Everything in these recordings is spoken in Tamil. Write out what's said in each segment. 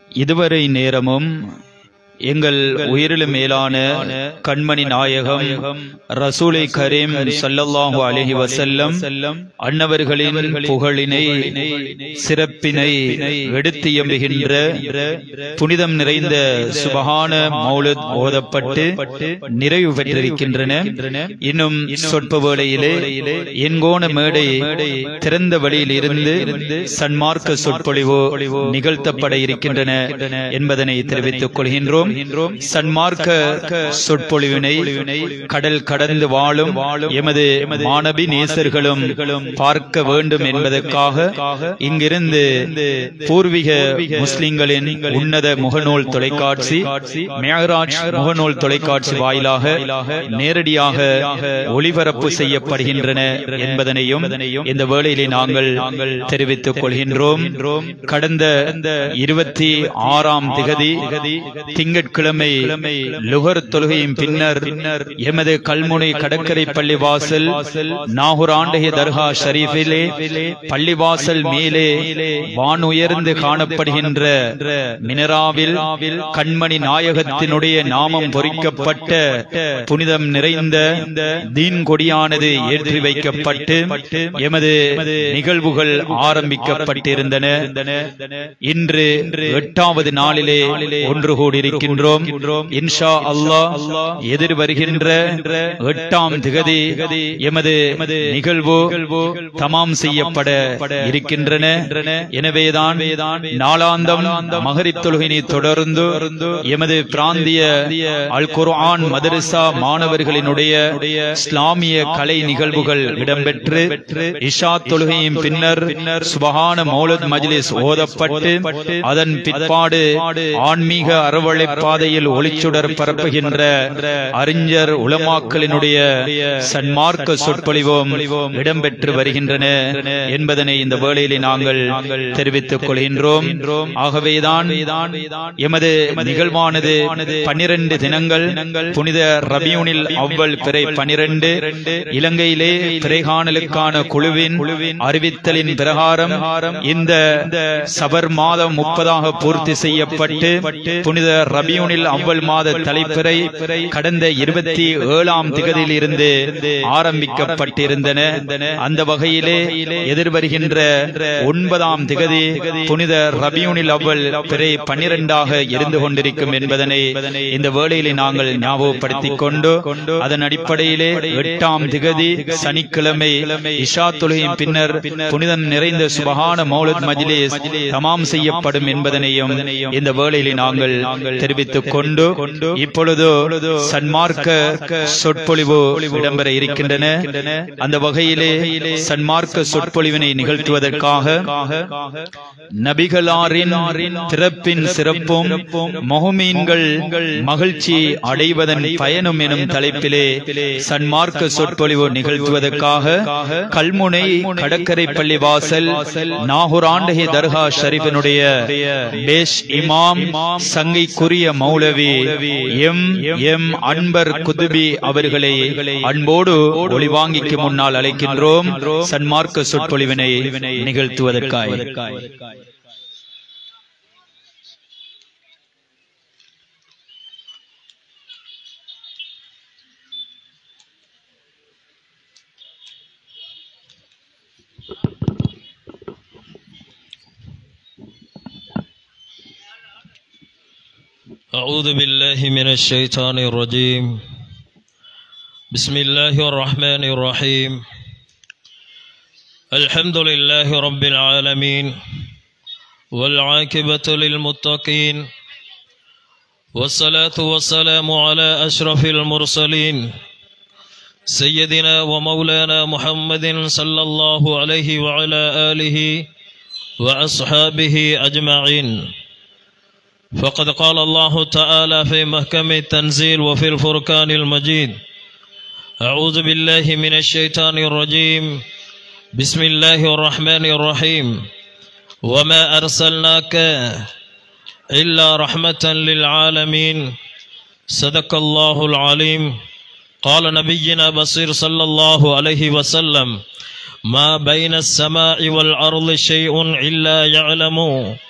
இதுவரை நேரமும் எங்கள் உயிரிலும் மேலான கண்மணி நாயகம் ரசூலை கரீம் ஸல்லல்லாஹு அலைஹி வஸல்லம் அன்னவர்களின் புகழினை சிறப்பினை எடுத்து எம்புகின்ற புனிதம் நிறைந்த சுபஹான மௌலத் ஓதப்பட்டு நிறைவு பெற்றிருக்கின்றன இன்னும் சொற்ப வேளையிலே என்கோண மேடை திறந்த வழியில் இருந்து சன்மார்க்க சொற்பொழிவு நிகழ்த்தப்பட இருக்கின்றன என்பதனை தெரிவித்துக் கொள்கின்றோம் சன்மார்க்க சொற்பொழிவினை கடல் கடந்து வாழும் எமது மாணவி நேசர்களும் பார்க்க வேண்டும் என்பதற்காக இங்கிருந்து பூர்வீக முஸ்லிம்களின் உன்னத முகநூல் தொலைக்காட்சி மேகராஜ் முகநூல் தொலைக்காட்சி வாயிலாக நேரடியாக ஒளிபரப்பு செய்யப்படுகின்றன என்பதனையும் இந்த வேளையிலே நாங்கள் தெரிவித்துக் கொள்கின்றோம் கடந்த இருபத்தி ஆறாம் திகதி திங்கட்கிழமை லுகர் தொழுகையின் பின்னர் எமது கல்முனை கடற்கரை பள்ளி வாசல் நாகூர் ஆண்டகிய தர்கா ஷரீஃபிலே பள்ளிவாசல் மேலே வான் உயர்ந்து காணப்படுகின்ற மினராவில் கண்மணி நாயகத்தினுடைய நாமம் பொறிக்கப்பட்ட புனிதம் நிறைந்த தீன் கொடியானது ஏற்றி வைக்கப்பட்டு எமது நிகழ்வுகள் ஆரம்பிக்கப்பட்டிருந்தன இன்று எட்டாவது நாளிலே ஒன்று கூடியிருக்கின்றோம் இன்ஷா அல்லாஹ் எதிர் வருகின்ற எட்டாம் திகதி எமது நிகழ்வு தமாம் செய்யப்பட இருக்கின்றன எனவேதான் நாளாந்தம் மகரிப் தொழுகினை தொடர்ந்து எமது பிராந்திய அல் குர்ஆன் மதரசா மாணவர்களினுடைய இஸ்லாமிய கலை நிகழ்வுகள் இடம்பெற்று இஷா தொழுகையின் பின்னர் சுபஹான மௌலத் மஜ்லிஸ் ஓதப்பட்டு அதன் பிற்பாடு ஆன்மீக அறவழை பாதையில் ஒளிச்சுடர் பரப்புகின்ற அறிஞர் உலமாக்களினுடைய சன்மார்க்க சொற்பொழிவும் இடம்பெற்று வருகின்றன என்பதனை இந்த வேளையிலே நாங்கள் தெரிவித்துக் கொள்கின்றோம் ஆகவேதான் எமது நிகழ்வானது பன்னிரண்டு தினங்கள் புனித ரபியூனில் அவ்வள் பிறை பனிரெண்டு இலங்கையிலே பிறைகாணலுக்கான குழுவின் அறிவித்தலின் பிரகாரம் இந்த சபர் மாதம் முப்பதாக பூர்த்தி செய்யப்பட்டு புனித ரபியூனில் அவ்வள் மாத தலைப்பிறை கடந்த இருபத்தி ஏழாம் திகதியில் இருந்து ஆரம்பிக்கப்பட்டிருந்தன அந்த வகையிலே எதிர்வருகின்ற ஒன்பதாம் திகதி புனித ரபியூனில் அவ்வள் பிறை பன்னிரண்டாக இருந்து கொண்டிருக்கும் என்பதனை இந்த வேளையிலே நாங்கள் ஞாபகப்படுத்திக் கொண்டு அதன் அடிப்படையிலே எட்டாம் திகதி சனிக்கிழமை இஷா தொழுகையின் பின்னர் புனிதம் நிறைந்த சுபகான மௌலத் மஜ்லிஸ் தமாம் செய்யப்படும் என்பதனையும் இந்த வேளையிலே நாங்கள் தெரிவித்துக் கொண்டு இப்பொழுது சன்மார்க்க சொற்பொழிவு இடம்பெற இருக்கின்றன அந்த வகையிலே சன்மார்க்க சொற்பொழிவினை நிகழ்த்துவதற்காக நபிகளாரின் பிறப்பின் சிறப்பும் மொஹமீன்கள் மகிழ்ச்சி அடைவதன் பயனும் எனும் தலைப்பிலே சன்மார்க்க சொற்பொழிவு நிகழ்த்துவதற்காக கல்முனை கடற்கரை பள்ளி வாசல் நாகூர் ஆண்டகி தர்கா ஷரீஃபினுடைய பேஷ் இமாம் சங்கைக்குரிய மௌலவி எம் எம் அன்பர் குதுபி அவர்களை அன்போடு ஒளிவாங்கிக்கு முன்னால் அழைக்கின்றோம் சன்மார்க்க சொற்பொழிவினை நிகழ்த்துவதற்காக أعوذ بالله من الشيطان الرجيم بسم الله الرحمن الرحيم الحمد لله رب العالمين والعاقبة للمتقين والصلاة والسلام على أشرف المرسلين سيدنا ومولانا محمد صلى الله عليه وعلى آله وأصحابه أجمعين فقد قال الله تعالى في محكم التنزيل وفي الفرقان المجيد أعوذ بالله من الشيطان الرجيم بسم الله الرحمن الرحيم وما أرسلناك إلا رحمة للعالمين صدق الله العليم قال نبينا بصير صلى الله عليه وسلم ما بين السماء والأرض شيء إلا يعلمه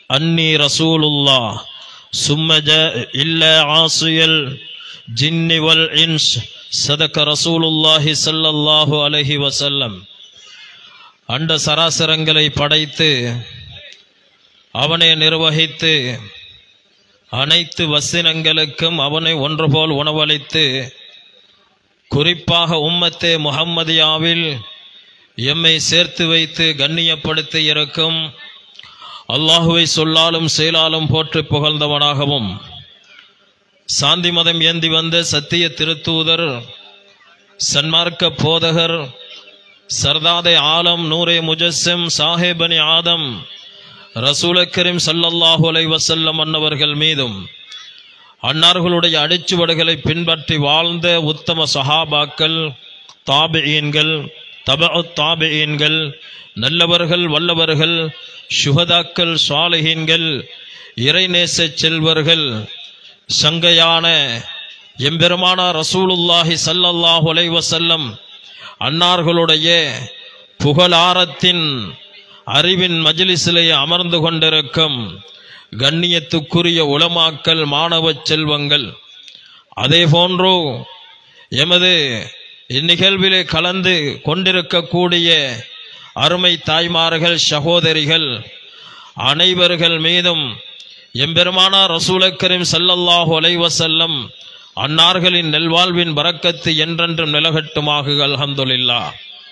أني رسول الله ثم جاء إلا عاصي الجن والإنس صدق رسول الله صلى الله عليه وسلم அண்ட சராசரங்களை படைத்து அவனை நிர்வகித்து அனைத்து வசினங்களுக்கும் அவனை ஒன்றுபோல் உணவளித்து குறிப்பாக உம்மத்தே முஹம்மதியாவில் எம்மை சேர்த்து வைத்து கண்ணியப்படுத்தி இருக்கும் அல்லாஹுவை சொல்லாலும் செயலாலும் போற்றி புகழ்ந்தவனாகவும் சாந்தி மதம் ஏந்தி வந்த சத்திய திருத்தூதர் சன்மார்க்க போதகர் சர்தாதே ஆலம் நூரே முஜஸ்ஸிம் சாஹேபனி ஆதம் ரசூல கரீம் ஸல்லல்லாஹு அலைஹி வஸல்லம் அன்னவர்கள் மீதும் அன்னார்களுடைய அடிச்சுவடுகளை பின்பற்றி வாழ்ந்த உத்தம சஹாபாக்கள் தாபியீன்கள் தபு தாபியீன்கள் நல்லவர்கள் வல்லவர்கள் சுகதாக்கள் சாலிஹீன்கள் இறைநேச செல்வர்கள் சங்கையான எம்பெருமானா ரசூலுல்லாஹி ஸல்லல்லாஹு அலைஹி வஸல்லம் அன்னார்களுடைய புகழாரத்தின் அறிவின் மஜ்லிஸிலே அமர்ந்து கொண்டிருக்கும் கண்ணியத்துக்குரிய உலமாக்கல் மாணவ செல்வங்கள் அதே போன்று எமது இந்நிகழ்விலே கலந்து கொண்டிருக்கக்கூடிய அருமை தாய்மார்கள் சகோதரிகள் அனைவர்கள் மீதும் எம்பெருமானா ரசூல கரீம் ஸல்லல்லாஹு அலைஹி வஸல்லம் அன்னார்களின் நல்வாழ்வின் பரக்கத்து என்றென்றும் நிலகட்டுமாக அல்ஹம்துலில்லாஹ்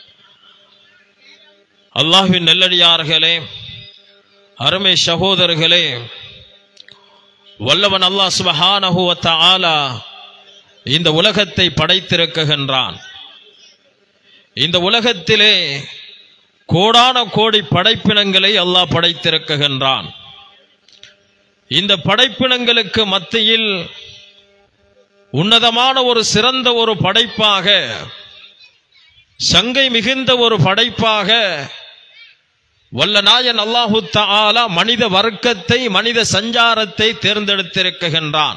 அல்லாஹ்வின் நெல்லடியார்களே அருமை சகோதரர்களே வல்லவன் அல்லாஹ் சுபஹானஹு வ தஆலா இந்த உலகத்தை படைத்திருக்குகின்றான் இந்த உலகத்திலே கோடான கோடி படைப்பினங்களை அல்லாஹ் படைத்திருக்குகின்றான் இந்த படைப்பினங்களுக்கு மத்தியில் உன்னதமான ஒரு சிறந்த ஒரு படைப்பாக சங்கை மிகுந்த ஒரு படைப்பாக வல்ல நாயன் அல்லாஹு தஆலா மனித வர்க்கத்தை மனித சஞ்சாரத்தை தேர்ந்தெடுத்திருக்குகின்றான்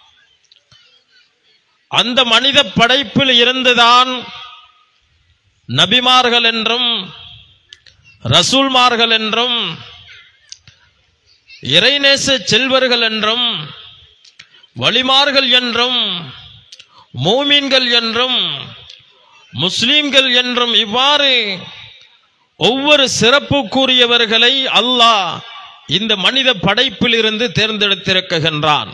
அந்த மனித படைப்பில் இருந்துதான் நபிமார்கள் என்றும் ரசூல்மார்கள் என்றும் இறைநேச செல்வர்கள் என்றும் வழிமார்கள் என்றும் மூமீன்கள் என்றும் முஸ்லிம்கள் என்றும் இவ்வாறு ஒவ்வொரு சிறப்புக்குரியவர்களை அல்லாஹ் இந்த மனித படைப்பில் இருந்து தேர்ந்தெடுத்திருக்குகின்றான்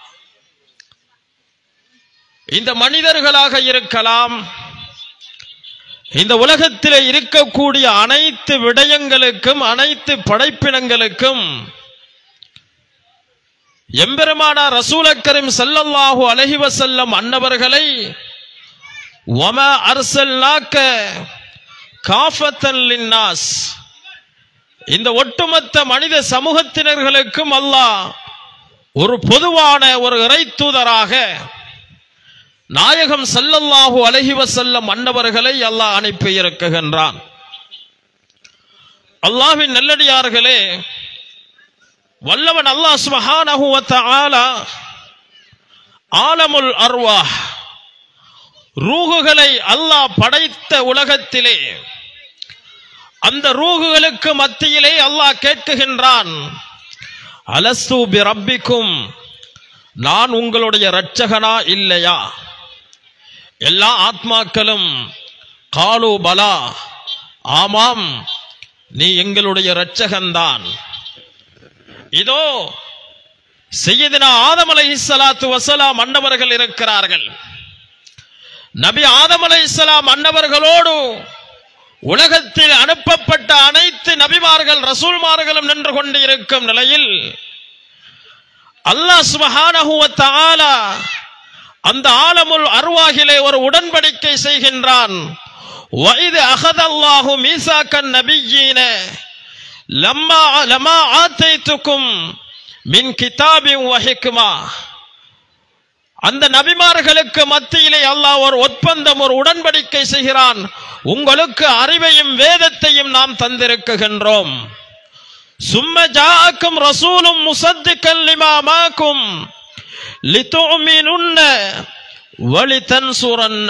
இந்த மனிதர்களாக இருக்கலாம் இந்த உலகத்தில் இருக்கக்கூடிய அனைத்து விடயங்களுக்கும் அனைத்து படைப்பினங்களுக்கும் எம்பெருமானா ரசூல கரீம் ஸல்லல்லாஹு அலைஹி வஸல்லம் அன்னவர்களை வம அர்சல்நாக்க காஃபத்தன் லின்னாஸ் இந்த ஒட்டுமொத்த மனித சமூகத்தினர்களுக்கும் அல்லாஹ் ஒரு பொதுவான ஒரு இறை தூதராக நாயகம் ஸல்லல்லாஹு அலைஹி வஸல்லம் அன்னவர்களை அல்லாஹ் அனுப்பி இருக்குகின்றான் அல்லாஹ்வின் நல்லடியார்களே வல்லவன் அல்லாஹ் சுப்ஹானஹு வ தஆலா ஆலமுல் அர்வாஹ் ரூகுகளை அல்லாஹ் படைத்த உலகத்திலே அந்த ரூகுகளுக்கு மத்தியிலே அல்லாஹ் கேட்குகின்றான் அலஸ்து பி ரப்பிக்கும் நான் உங்களுடைய இரட்சகனா இல்லையா எல்லா ஆத்மாக்களும் காலு பலா ஆமாம் நீ எங்களுடைய இரட்சகன்தான் இதோ செய்யதினா ஆதம் அலைஹிஸ்ஸலாத்து வசலாம் அன்னவர்கள் இருக்கிறார்கள் நபி ஆதம் அலைஹிஸ்ஸலாம் அன்னவர்களோடு உலகத்தில் அனுப்பப்பட்ட அனைத்து நபிமார்கள் ரசூல்மார்களும் நின்று கொண்டு இருக்கும் நிலையில் அல்லாஹ் சுப்ஹானஹு வ தஆலா அந்த ஆலமுல் அருவாகிலே ஒரு உடன்படிக்கை செய்கின்றான் وَإِذْ أَخَذَ اللَّهُ مِيثَاقَ النَّبِيِّينَ لَمَّا لَمَا آتَيْتُكُم மின் கிதாபின் வஹிக்குமா அந்த நபிமார்களுக்கு மத்தியிலே அல்லாஹ் ஒரு ஒப்பந்தம் ஒரு உடன்படிக்கை செய்கிறான் உங்களுக்கு அறிவையும் வேதத்தையும் நாம் தந்திருக்குகின்றோம் சும்ம ஜாஅக்கும் ரசூலும் முசத்திக்கல் லிமா மாக்கும் லிதுமினுன்ன வலிதன்சுரன்ன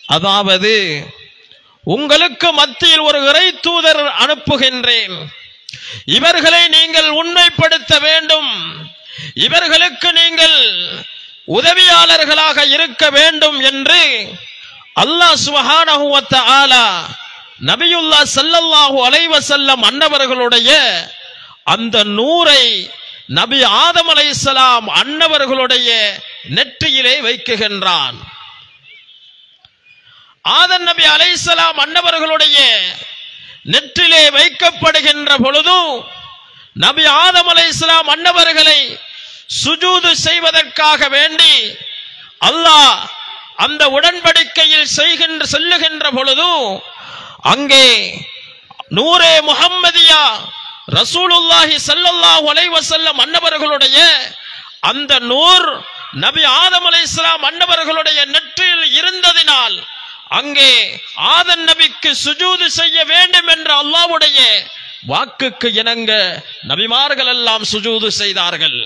அதாவது உங்களுக்கு மத்தியில் ஒரு இறை தூதர் அனுப்புகின்றேன் இவர்களை நீங்கள் உண்மைப்படுத்த வேண்டும் இவர்களுக்கு நீங்கள் உதவியாளர்களாக இருக்க வேண்டும் என்று அல்லாஹ் சுபஹானஹு வ தஆலா நபியுல்லா ஸல்லல்லாஹு அலைஹி வஸல்லம் அன்னவர்களுடைய அந்த நூரை நபி ஆதம் அலைஹிஸ்ஸலாம் அன்னவர்களுடைய நெற்றியிலே வைக்குகின்றான் ஆதன் நபி அலைஹிஸ்ஸலாம் அன்னவர்களுடைய நெற்றிலே வைக்கப்படுகின்ற பொழுது நபி ஆதம் அலைஹிஸ்ஸலாம் அன்னவர்களை சுஜூது செய்வதற்காக வேண்டி அல்லாஹ் அந்த உடன்படிக்கையில் செய்கின்ற செல்லுகின்ற பொழுது அங்கே நூரே முஹம்மதியா ரசூலுல்லாஹி ஸல்லல்லாஹு அலைஹி வஸல்லம் அன்னவர்களுடைய அந்த நூர் நபி ஆதம் அலைஹிஸ்ஸலாம் அன்னவர்களுடைய நெற்றியில் இருந்ததினால் அங்கே ஆதன் நபிக்கு சுஜூது செய்ய வேண்டும் என்ற அல்லாஹ்வுடைய வாக்குக்கு இணங்க நபிமார்கள் எல்லாம் சுஜூது செய்தார்கள்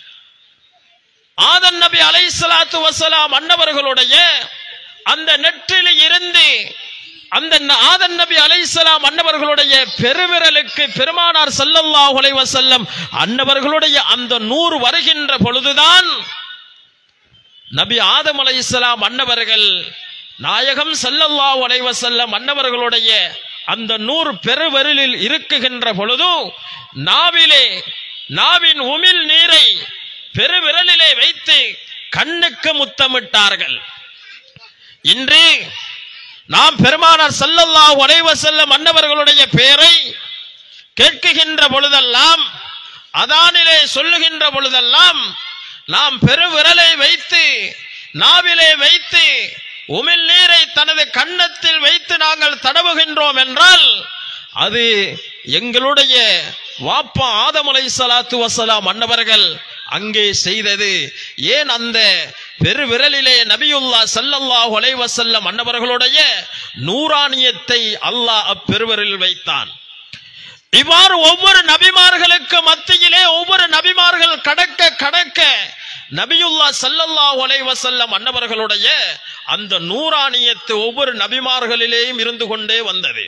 ஆதன் நபி அலைஹிஸ்ஸலாத்து வஸலாம் அன்னவர்களுடைய அந்த நெற்றில் இருந்து அந்த ந- ஆதன் நபி அலைஹிஸ்ஸலாம் அன்னவர்களுடைய பெருவிரலுக்கு பெருமானார் ஸல்லல்லாஹு அலைஹி வஸல்லம் அன்னவர்களுடைய அந்த நூறு வருகின்ற பொழுதுதான் நபி ஆதம் அலைஹிஸ்ஸலாம் அன்னவர்கள் நாயகம் ஸல்லல்லாஹு அலைஹி வஸல்லம் அன்னவர்களுடைய அந்த நூறு பெருவரிலில் இருக்குகின்ற பொழுது நாவிலே நாவின் உமிழ் நீரை பெருவிரலிலே வைத்து கண்ணுக்கு முத்தமிட்டார்கள் இன்று நாம் பெருமானார் ஸல்லல்லாஹு அலைஹி வஸல்லம் அன்னவர்களுடைய பெயரை கேட்குகின்ற பொழுதெல்லாம் அதானிலே சொல்லுகின்ற பொழுதெல்லாம் நாம் பெருவிரலை வைத்து நாவிலே வைத்து உமிழ் நீரை தனது கன்னத்தில் வைத்து நாங்கள் தடவுகின்றோம் என்றால் அது எங்களுடைய வாப்பா ஆதம் அலைஹிஸ்ஸலாத்து வஸலாம் அன்னவர்கள் அங்கே செய்தது ஏன் அந்த பெருவிரலிலே நபியுல்லா ஸல்லல்லாஹு அலைஹி வஸல்லம் அன்னவர்களுடைய நூறானியத்தை அல்லாஹ் அப்பெருவிரலில் வைத்தான் இவ்வாறு ஒவ்வொரு நபிமார்களுக்கு மத்தியிலே ஒவ்வொரு நபிமார்கள் கடக்க கடக்க நபியுல்லா ஸல்லல்லாஹு அலைஹி வஸல்லம் அன்னவர்களுடைய அந்த நூறானியத்து ஒவ்வொரு நபிமார்களிலேயும் இருந்து கொண்டே வந்தது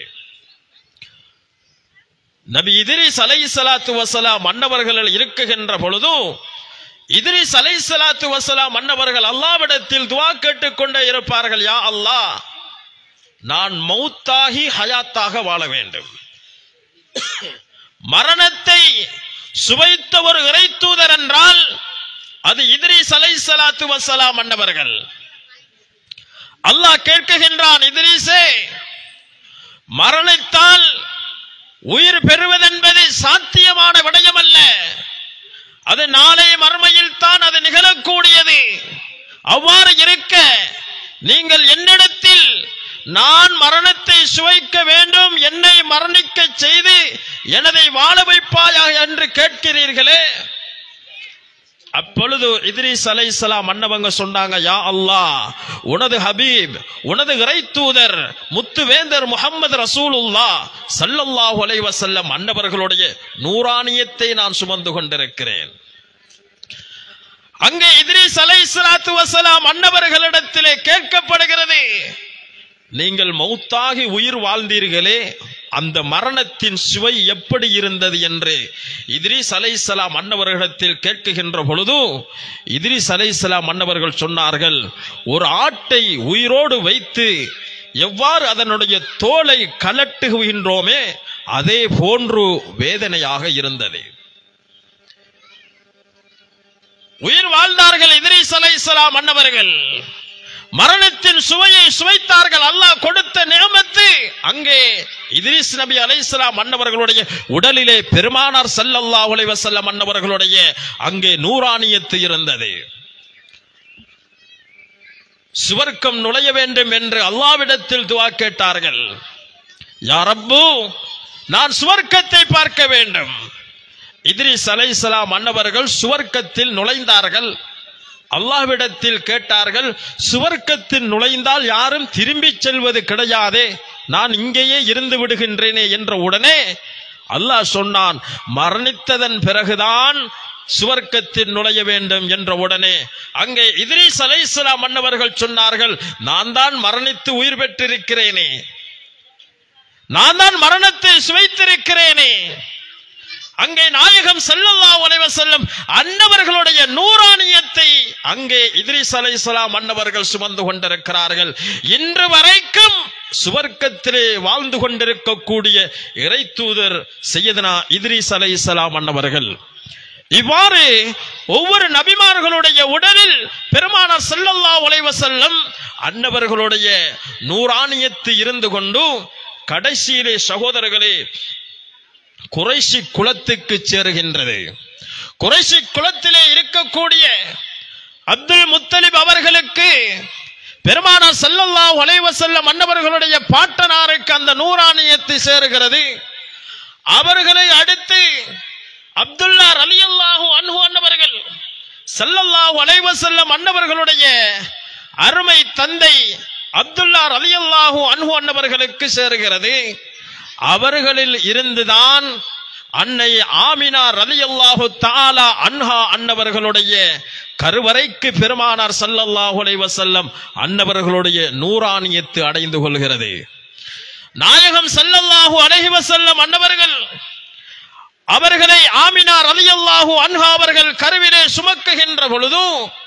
நபி இத்ரிஸ் அலைஹிஸ்ஸலாத்து வஸலாம் அன்னவர்கள் இருக்குகின்ற பொழுது இத்ரிஸ் அலைஹிஸ்ஸலாத்து வஸலாம் அன்னவர்கள் அல்லாஹ்விடத்தில் துஆ கேட்டுக்கொண்டே இருப்பார்கள் யா அல்லாஹ் நான் மௌத்தாகி ஹயாத்தாக வாழ வேண்டும் மரணத்தை சுவைத்த ஒரு இறை தூதர் என்றால் அது இத்ரீஸ் அலைஹிஸ்ஸலாத்து வஸலாம் அன்னவர்கள் அல்லாஹ் கேட்குகின்றான் இத்ரீஸே மரணித்தால் உயிர் பெறுவதென்பது சாத்தியமான விடயமல்ல அது நாளை மறுமையில் தான் அது நிகழக்கூடியது அவ்வாறு இருக்க நீங்கள் என்னிடத்தில் நான் மரணத்தை சுவைக்க வேண்டும் என்னை மரணிக்க செய்து எனதை வாழ வைப்பாயா என்று கேட்கிறீர்களே அப்பொழுது இத்ரீஸ் அலைஹிஸ்ஸலாம் மன்னவங்க சொன்னாங்க யா அல்லாஹ் உனது ஹபீப் உனது இறை தூதர் முத்துவேந்தர் முகமது ரசூலுல்லா ஸல்லல்லாஹு அலைஹி வஸல்லம் அன்னவர்களுடைய நூறானியத்தை நான் சுமந்து கொண்டிருக்கிறேன் அங்கே இத்ரீஸ் அலைஹிஸ்ஸலாத்து வஸலாம் அன்னவர்களிடத்திலே கேட்கப்படுகிறது நீங்கள் மௌத்தாகி உயிர் வாழ்ந்தீர்களே அந்த மரணத்தின் சுவை எப்படி இருந்தது என்று இத்ரீஸ் அலைஹிஸ்ஸலாம் அன்னவர்களிடத்தில் கேட்குகின்ற பொழுது இத்ரீஸ் அலைஹிஸ்ஸலாம் அன்னவர்கள் சொன்னார்கள் ஒரு ஆட்டை உயிரோடு வைத்து எவ்வாறு அதனுடைய தோலை கலட்டுகின்றோமே அதே போன்று வேதனையாக இருந்தது உயிர் வாழ்ந்தார்கள் இத்ரீஸ் அலைஹிஸ்ஸலாம் அன்னவர்கள் மரணத்தின் சுவையை சுவைத்தார்கள் அல்லாஹ் கொடுத்த நியமத்து அங்கே இத்ரீஸ் நபி அலைஹிஸ்ஸலாம் அன்னவர்களுடைய உடலிலே பெருமானார் ஸல்லல்லாஹு அலைஹி வஸல்லம் அன்னவர்களுடைய அங்கே நூறானியத்து இருந்தது சுவர்க்கம் நுழைய வேண்டும் என்று அல்லாவிடத்தில் துவா கேட்டார்கள் யா ரப்பு நான் சுவர்க்கத்தை பார்க்க வேண்டும் இத்ரிஸ் அலைஹிஸ்ஸலாம் அன்னவர்கள் சுவர்க்கத்தில் நுழைந்தார்கள் அல்லாஹ்விடத்தில் கேட்டார்கள் சுவர்க்கத்தில் நுழைந்தால் யாரும் திரும்பிச் செல்வது கிடையாதே நான் இங்கேயே இருந்து விடுகின்றேனே என்ற உடனே அல்லாஹ் சொன்னான் மரணித்ததன் பிறகுதான் சுவர்க்கத்தில் நுழைய வேண்டும் என்ற உடனே அங்கே இத்ரீஸ் அலைஹிஸ்ஸலாம் மன்னவர்கள் சொன்னார்கள் நான் தான் மரணித்து உயிர் பெற்றிருக்கிறேனே நான் தான் மரணத்தை சுவைத்திருக்கிறேனே அங்கே நாயகம் ஸல்லல்லாஹு அலைஹி வஸல்லம் அன்னவர்களுடைய நூறானியத்தை அங்கே இத்ரிஸ் அலைஹிஸ்ஸலாம் அன்னவர்கள் சுமந்து கொண்டிருக்கிறார்கள் இன்று வரைக்கும் சுவர்க்கத்திலே வாழ்ந்து கொண்டிருக்கக்கூடிய இறை தூதர் சையதனா இத்ரிஸ் அலைஹிஸ்ஸலாம் அன்னவர்கள் இவ்வாறு ஒவ்வொரு நபிமார்களுடைய உடலில் பெருமானார் ஸல்லல்லாஹு அலைஹி வஸல்லம் அன்னவர்களுடைய நூறானியத்து இருந்து கொண்டு கடைசியிலே சகோதரர்களே குறைஷி குலத்துக்கு சேருகின்றது குறைஷி குலத்திலே இருக்கக்கூடிய அப்துல் முத்தலிப் அவர்களுக்கு பெருமானார் ஸல்லல்லாஹு அலைஹி வஸல்லம் அன்னவர்களுடைய பாட்டனாருக்கு அந்த நூறானியத்து சேருகிறது அவர்களை அடுத்து அப்துல்லா ரலியல்லாஹு அன்ஹு அன்னவர்கள் ஸல்லல்லாஹு அலைஹி வஸல்லம் அன்னவர்களுடைய அருமை தந்தை அப்துல்லா ரலியல்லாஹு அன்ஹு அன்னவர்களுக்கு சேருகிறது அவர்களில் இருந்துதான் அன்னை ஆமினா ரலியல்லாஹு தஆலா அன்ஹா அன்னவர்களுடைய கருவறைக்கு பெருமானார் ஸல்லல்லாஹு அலைஹி வஸல்லம் அன்னவர்களுடைய நூறானியத்து அடைந்து கொள்கிறது நாயகம் ஸல்லல்லாஹு அலைஹி வஸல்லம் அன்னவர்கள் அவர்களை ஆமினா ரலியல்லாஹு அன்ஹா அவர்கள் கருவிலே சுமக்குகின்ற பொழுது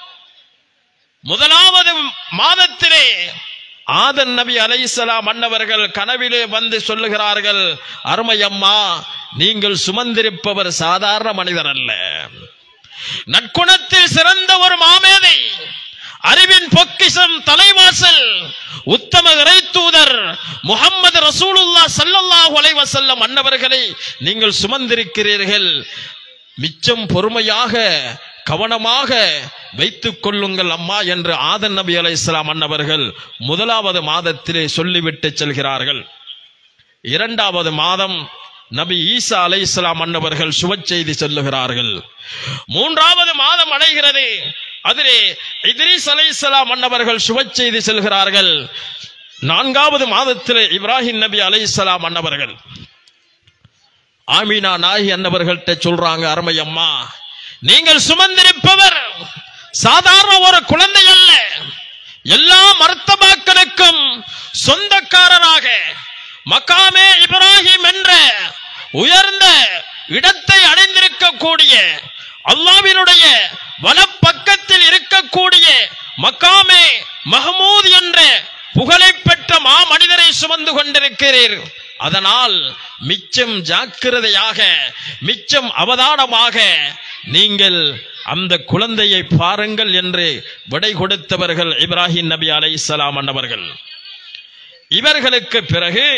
முதலாவது மாதத்திலே ஆதன் நபி அலைஹிஸ்ஸலாம் அன்னவர்கள் கனவிலே வந்து சொல்லுகிறார்கள் அருமை அம்மா நீங்கள் சுமந்திருப்பவர் சாதாரண மனிதர் அல்ல நற்குணத்தில் சிறந்த ஒரு மாமேதை அறிவின் பொக்கிஷம் தலைவாசல் உத்தம இறைத்தூதர் முகம்மது ரசூலுல்லா ஸல்லல்லாஹு அலைஹி வஸல்லம் அன்னவர்களை நீங்கள் சுமந்திருக்கிறீர்கள் மிச்சம் பொறுமையாக கவனமாக வைத்துக் கொள்ளுங்கள் அம்மா என்று ஆதன் நபி அலைஹிஸ்ஸலாம் அன்னவர்கள் முதலாவது மாதத்திலே சொல்லிவிட்டு செல்கிறார்கள் இரண்டாவது மாதம் நபி ஈசா அலைஹிஸ்ஸலாம் அன்னவர்கள் சுபச்செய்தி சொல்லுகிறார்கள் மூன்றாவது மாதம் அடைகிறது அதிலே இத்ரீஸ் அலைஹிஸ்ஸலாம் அன்னவர்கள் சுபச்செய்தி செல்கிறார்கள் நான்காவது மாதத்திலே இப்ராஹிம் நபி அலைஹிஸ்ஸலாம் அன்னவர்கள் ஆமீனா நாயகி அன்னவர்கள்ட்ட சொல்றாங்க அருமை அம்மா நீங்கள் சுமந்திருப்பவர் சாதாரண ஒரு குழந்தை அல்ல எல்லா மர்த்தபாக்களுக்கும் சொந்தக்காரராக மக்காமே இப்ராஹிம் என்ற உயர்ந்த இடத்தை அடைந்திருக்கக்கூடிய அல்லாவினுடைய வலப்பக்கத்தில் இருக்கக்கூடிய மக்காமே மஹமூத் என்ற புகழை பெற்ற மா மனிதரை சுமந்து கொண்டிருக்கிறீர் அதனால் மிச்சம் ஜாக்கிரதையாக மிச்சம் அவதானமாக நீங்கள் அந்த குழந்தையை பாருங்கள் என்று விடை கொடுத்தவர்கள் இப்ராஹிம் நபி அலைஹிஸ்ஸலாம் அன்னவர்கள் இவர்களுக்கு பிறகு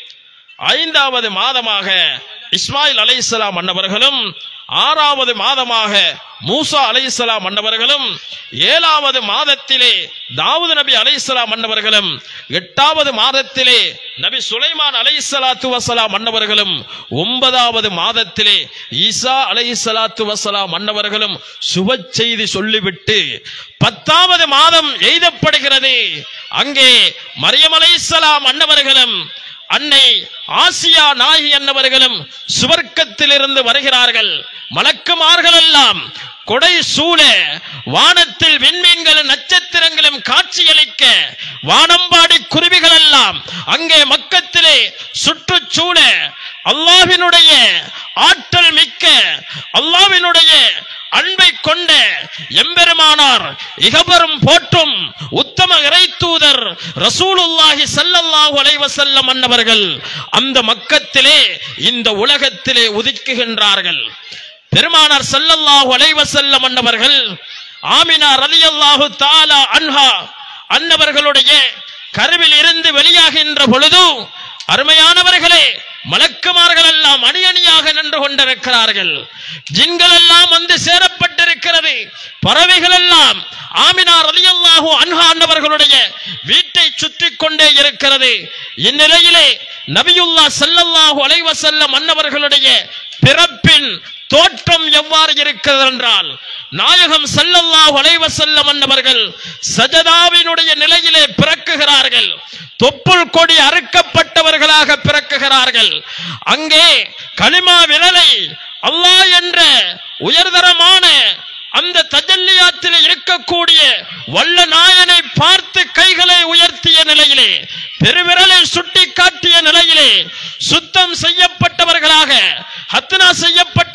ஐந்தாவது மாதமாக இஸ்மாயில் அலைஹிஸ்ஸலாம் அன்னவர்களும் ஆறாவது மாதமாக மூசா அலைஹிஸ்ஸலாம் அன்னவர்களும் ஏழாவது மாதத்திலே தாவூது நபி அலைஹிஸ்ஸலாம் அன்னவர்களும் எட்டாவது மாதத்திலே நபி சுலைமான் அலைஹிஸ்ஸலாத்து வசலாம் அன்னவர்களும் ஒன்பதாவது மாதத்திலே ஈசா அலைஹிஸ்ஸலாத்து வசலாம் அன்னவர்களும் சுப செய்தி சொல்லிவிட்டு பத்தாவது மாதம் எய்தப்படுகிறது அங்கே மரியம் அலைஹிஸ்ஸலாம் அன்னவர்களும் அன்னை ஆசியா நாயகி அன்னவர்களும் சுவர்க்கத்திலிருந்து வருகிறார்கள் மலக்குமார்கள் எல்லாம் கொடை சூழ வானத்தில் விண்மீன்களும் நட்சத்திரங்களும் காட்சியளிக்க வானம்பாடி குருவிகள் எல்லாம் அங்கே மக்கத்திலே சுற்றுச்சூழ அல்லாவினுடைய ஆற்றல் மிக்க அல்லாவினுடைய அன்பை கொண்ட எம்பெருமானார் இகபரும் போற்றும் உத்தம இறைத்தூதர் ரசூலுல்லாஹி ஸல்லல்லாஹு அலைஹி வஸல்லம் அன்னவர்கள் அந்த மக்கத்திலே இந்த உலகத்திலே உதிக்குகின்றார்கள் பெருமானார் ஸல்லல்லாஹு அலைஹி வஸல்லம் அன்னவர்கள் ஆமினா ரலியல்லாஹு தஆலா அன்ஹா அன்னவர்களுடைய கருவில் இருந்து வெளியாகின்ற பொழுது அருமையானவர்களே மலக்குமார்கள் எல்லாம் அணி அணியாக நின்று கொண்டிருக்கிறார்கள் ஜின்கள் எல்லாம் வந்து சேரப்பட்டிருக்கிறது பறவைகள் எல்லாம் ஆமினா ரலியல்லாஹு அன்ஹா அன்னவர்களுடைய வீட்டை சுற்றி கொண்டே இருக்கிறது இந்நிலையிலே நபியுல்லா ஸல்லல்லாஹு அலைஹி வஸல்லம் அன்னவர்களுடைய பிறப்பின் தோற்றம் எவ்வாறு இருக்கிறது என்றால் நாயகம் ஸல்லல்லாஹு அலைஹி வஸல்லம் அன்னவர்கள் சஜதாவினுடைய நிலையிலே பிறக்குகிறார்கள் தொப்புள் கொடி அறுக்கப்பட்டவர்களாக பிறக்குகிறார்கள் அங்கே களிமா விரலை அல்லாஹ் என்ற உயர்தரமான அந்த தஜல்லியாத்தில் இருக்கக்கூடிய வல்ல நாயனை பார்த்து கைகளை உயர்த்திய நிலையிலே பெருவிரலை சுட்டி காட்டிய நிலையிலே சுத்தம் செய்யப்பட்டவர்களாக ஹத்னா செய்யப்பட்ட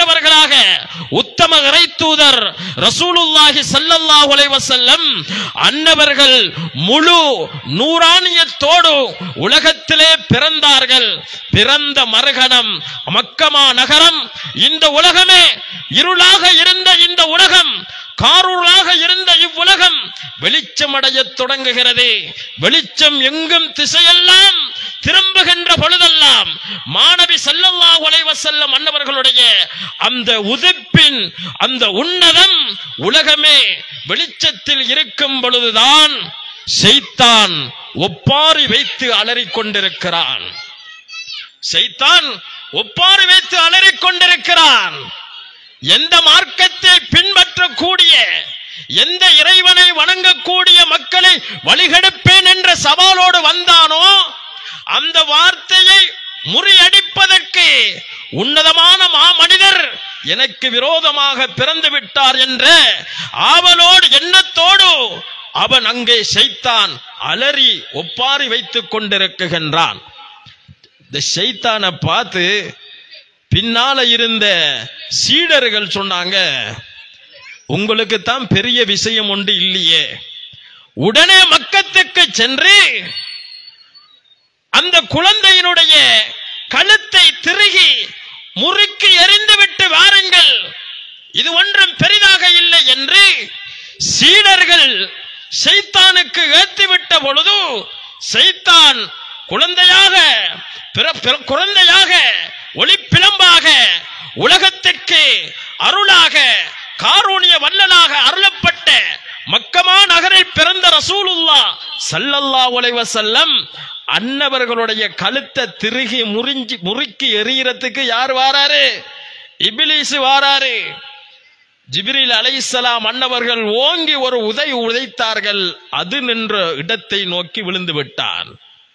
முதலாவதாக உத்தம இறை தூதர் ரசூலுல்லாஹி ஸல்லல்லாஹு அலைஹி வஸல்லம் அன்னவர்கள் முழு நூறானியத்தோடு உலகத்திலே பிறந்தார்கள் பிறந்த மறுகணம் மக்கமா நகரம் இந்த உலகமே இருளாக இருந்த இந்த உலகம் காரூராக இருந்த இவ்வுலகம் வெளிச்சமடையத் தொடங்குகிறது வெளிச்சம் எங்கும் திசையெல்லாம் திரும்புகின்ற பொழுதெல்லாம் மாணவி ஸல்லல்லாஹு அலைஹி வஸல்லம் அன்னவர்களுடைய அந்த உதிப்பின் அந்த உன்னதம் உலகமே வெளிச்சத்தில் இருக்கும் பொழுதுதான் செய்தான் ஒப்பாரி வைத்து அலறிக் கொண்டிருக்கிறான் செய்தான் ஒப்பாரி வைத்து அலறிக் கொண்டிருக்கிறான் எந்த மார்க்கத்தை பின்பற்றக்கூடிய எந்த இறைவனை வணங்கக்கூடிய மக்களை வழிகெடுப்பேன் என்ற சவாலோடு வந்தானோ அந்த வார்த்தையை முறியடிப்பதற்கு உன்னதமான மாமனிதர் எனக்கு விரோதமாக பிறந்து விட்டார் என்ற ஆவலோடு எண்ணத்தோடு அவன் அங்கே செய்தான் அலறி ஒப்பாரி வைத்துக் கொண்டிருக்குகின்றான் இந்த ஷைத்தானை பார்த்து பின்னால இருந்த சீடர்கள் சொன்னாங்க உங்களுக்கு தான் பெரிய விஷயம் ஒன்று இல்லையே உடனே மக்கத்துக்கு சென்று அந்த குழந்தையினுடைய கழுத்தை திருகி முறுக்கி எறிந்துவிட்டு வாருங்கள் இது ஒன்றும் பெரிதாக இல்லை என்று சீடர்கள் சைத்தானுக்கு ஏத்திவிட்ட பொழுது சைத்தான் குழந்தையாக பிற- பிற- குழந்தையாக ஒளிப்பிளம்பாக உலகத்திற்கு அருளாக காரூணிய வல்லலாக அருளப்பட்ட மக்கமா நகரில் பிறந்த ரசூலுல்லா ஸல்லல்லாஹு அலைஹி வஸல்லம் அன்னவர்களுடைய கழுத்தை திருகி முறிஞ்சி முறுக்கி எறியறதுக்கு யார் வாராரு இபிலிஸ் வாராரு ஜிப்ரீல் அலைஹிஸ்ஸலாம் அன்னவர்கள் ஓங்கி ஒரு உதை உதைத்தார்கள் அது நின்ற இடத்தை நோக்கி விழுந்து விட்டான்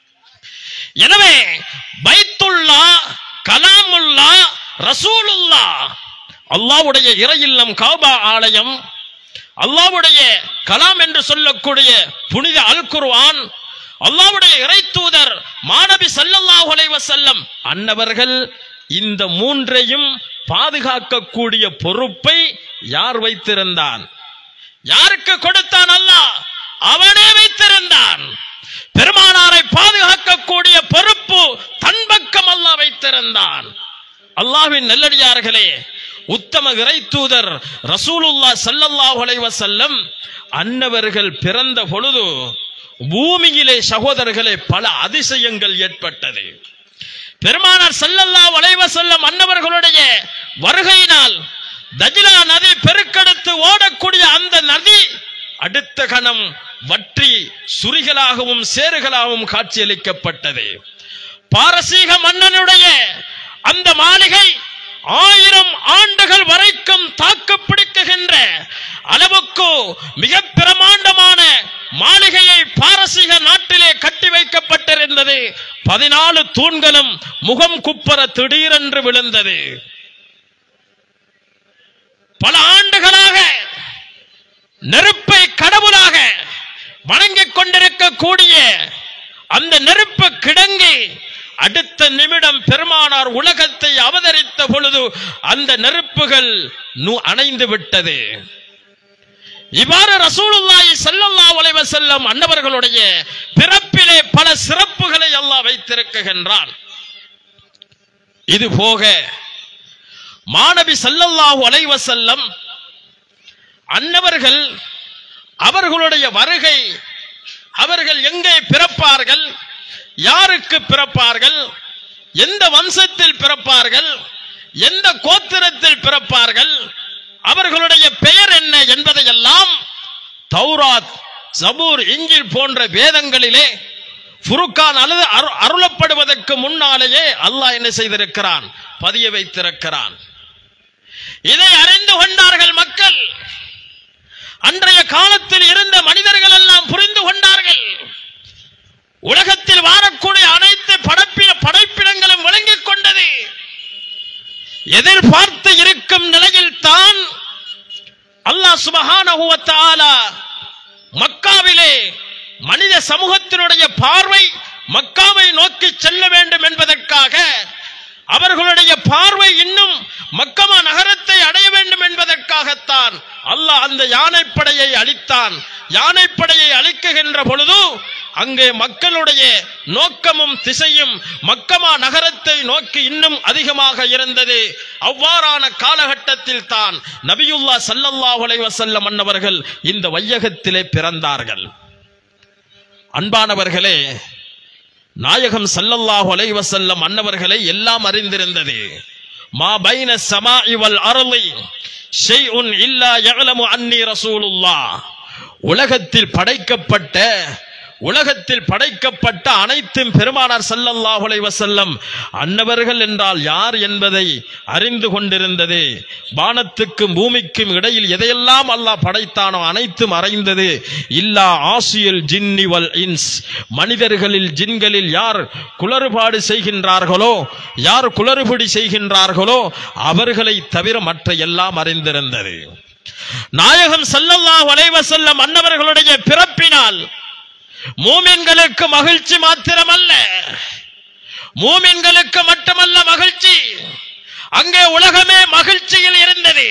எனவே பைத்துல்லா கலாமுல்லா ரசூலுல்லா அல்லாஹ்வுடைய இறையில்லம் காபா ஆலயம் அல்லாஹ்வுடைய கலாம் என்று சொல்லக்கூடிய புனித அல் குர்ஆன் அல்லாஹ்வுடைய இறை தூதர் மாணவி ஸல்லல்லாஹு அலைஹி வஸல்லம் அன்னவர்கள் இந்த மூன்றையும் பாதுகாக்கக்கூடிய பொறுப்பை யார் வைத்திருந்தான் யாருக்கு கொடுத்தான் அல்லாஹ் அவனே வைத்திருந்தான் பெருமானாரை பாதுகாக்கக்கூடிய பொறுப்பு தன் பக்கம் அல்லாஹ் வைத்திருந்தான் அல்லாஹ்வின் நல்லடியார்களே உத்தம இறை தூதர் ரசூலுல்லா ஸல்லல்லாஹு அலைஹி வஸல்லம் அன்னவர்கள் பிறந்த பொழுது பூமியிலே சகோதரர்களே பல அதிசயங்கள் ஏற்பட்டது பெருமானார் ஸல்லல்லாஹு அலைஹி வஸல்லம் அன்னவர்களுடைய வருகையினால் தஜ்லா நதி பெருக்கெடுத்து ஓடக்கூடிய அந்த நதி அடுத்த கணம் வற்றி சுரிகளாகவும் சேறுகளாகவும் காட்சியளிக்கப்பட்டது பாரசீக மன்னனுடைய அந்த மாளிகை ஆயிரம் ஆண்டுகள் வரைக்கும் தாக்கு பிடிக்குகின்ற அளவுக்கு மிக பிரமாண்டமான மாளிகையை பாரசீக நாட்டிலே கட்டி வைக்கப்பட்டிருந்தது பதினாலு தூண்களும் முகம் குப்பர திடீரென்று விழுந்தது பல ஆண்டுகளாக நெருப்பை கடவுளாக வணங்கிக் கொண்டிருக்கக்கூடிய அந்த நெருப்பு கிடங்கி அடுத்த நிமிடம் பெருமானார் உலகத்தை அவதரித்த பொழுது அந்த நெருப்புகள் நு- அணைந்து விட்டது இவ்வாறு ரசூலுல்லாஹி ஸல்லல்லாஹு அலைஹி வஸல்லம் அன்னவர்களுடைய பிறப்பிலே பல சிறப்புகளை அல்லாஹ் வைத்திருக்கின்றான் இது போக மாணவி ஸல்லல்லாஹு அலைஹி வஸல்லம் அன்னவர்கள் அவர்களுடைய வருகை அவர்கள் எங்கே பிறப்பார்கள் யாருக்கு பிறப்பார்கள் எந்த வம்சத்தில் பிறப்பார்கள் எந்த கோத்திரத்தில் பிறப்பார்கள் அவர்களுடைய பெயர் என்ன என்பதையெல்லாம் தௌராத் சபூர் இஞ்சில் போன்ற வேதங்களிலே ஃபுருக்கான் அழுது அரு- அருளப்படுவதற்கு முன்னாலேயே அல்லாஹ் என்ன செய்திருக்கிறான் பதிய வைத்திருக்கிறான் இதை அறிந்து கொண்டார்கள் மக்கள் அன்றைய காலத்தில் இருந்த மனிதர்கள் எல்லாம் புரிந்து கொண்டார்கள் உலகத்தில் வாழக்கூடிய அனைத்து படைப்பின படைப்பினங்களும் விளங்கிக் கொண்டது எதிர்பார்த்து இருக்கும் நிலையில் தான் அல்லாஹ் சுபஹானஹு வ தஆலா மக்காவிலே மனித சமூகத்தினுடைய பார்வை மக்காவை நோக்கி செல்ல வேண்டும் என்பதற்காக அவர்களுடைய பார்வை இன்னும் மக்கமா நகரத்தை தான் அல்லாஹ் அந்த யானைப்படையை அழித்தான் யானைப்படையை அழிக்குகின்ற பொழுது அங்கே மக்களுடைய நோக்கமும் திசையும் மக்கமா நகரத்தை நோக்கி இன்னும் அதிகமாக இருந்தது அவ்வாறான காலகட்டத்தில் தான் நபியுல்லா ஸல்லல்லாஹு அலைஹி வஸல்லம் அன்னவர்கள் இந்த வையகத்திலே பிறந்தார்கள் அன்பானவர்களே நாயகம் ஸல்லல்லாஹு அலைஹி வஸல்லம் அன்னவர்களை எல்லாம் அறிந்திருந்தது மா பைன ஸமாஇ வல் அர்ளி ஷைஉன் இல்லா யஅலமு அன்னி ரசூலுல்லாஹ் உலகத்தில் படைக்கப்பட்ட உலகத்தில் படைக்கப்பட்ட அனைத்தும் பெருமானார் ஸல்லல்லாஹு அலைஹி வஸல்லம் அன்னவர்கள் என்றால் யார் என்பதை அறிந்து கொண்டிருந்தது வானத்துக்கும் பூமிக்கும் இடையில் எதையெல்லாம் அல்லாஹ் படைத்தானோ அனைத்தும் அறைந்தது இல்லா ஆசியல் ஜின்னி வல் இன்ஸ் மனிதர்களில் ஜின்களில் யார் குளறுபாடு செய்கின்றார்களோ யார் குளறுபடி செய்கின்றார்களோ அவர்களை தவிர மற்ற எல்லாம் அறிந்திருந்தது நாயகம் ஸல்லல்லாஹு அலைஹி வஸல்லம் அன்னவர்களுடைய பிறப்பினால் மூமின்களுக்கு மகிழ்ச்சி மாத்திரமல்ல மூமின்களுக்கு மட்டுமல்ல மகிழ்ச்சி அங்கே உலகமே மகிழ்ச்சியில் இருந்தது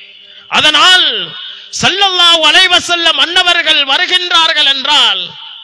அதனால் ஸல்லல்லாஹு அலைஹி வஸல்லம் அன்னவர்கள் வருகின்றார்கள் என்றால்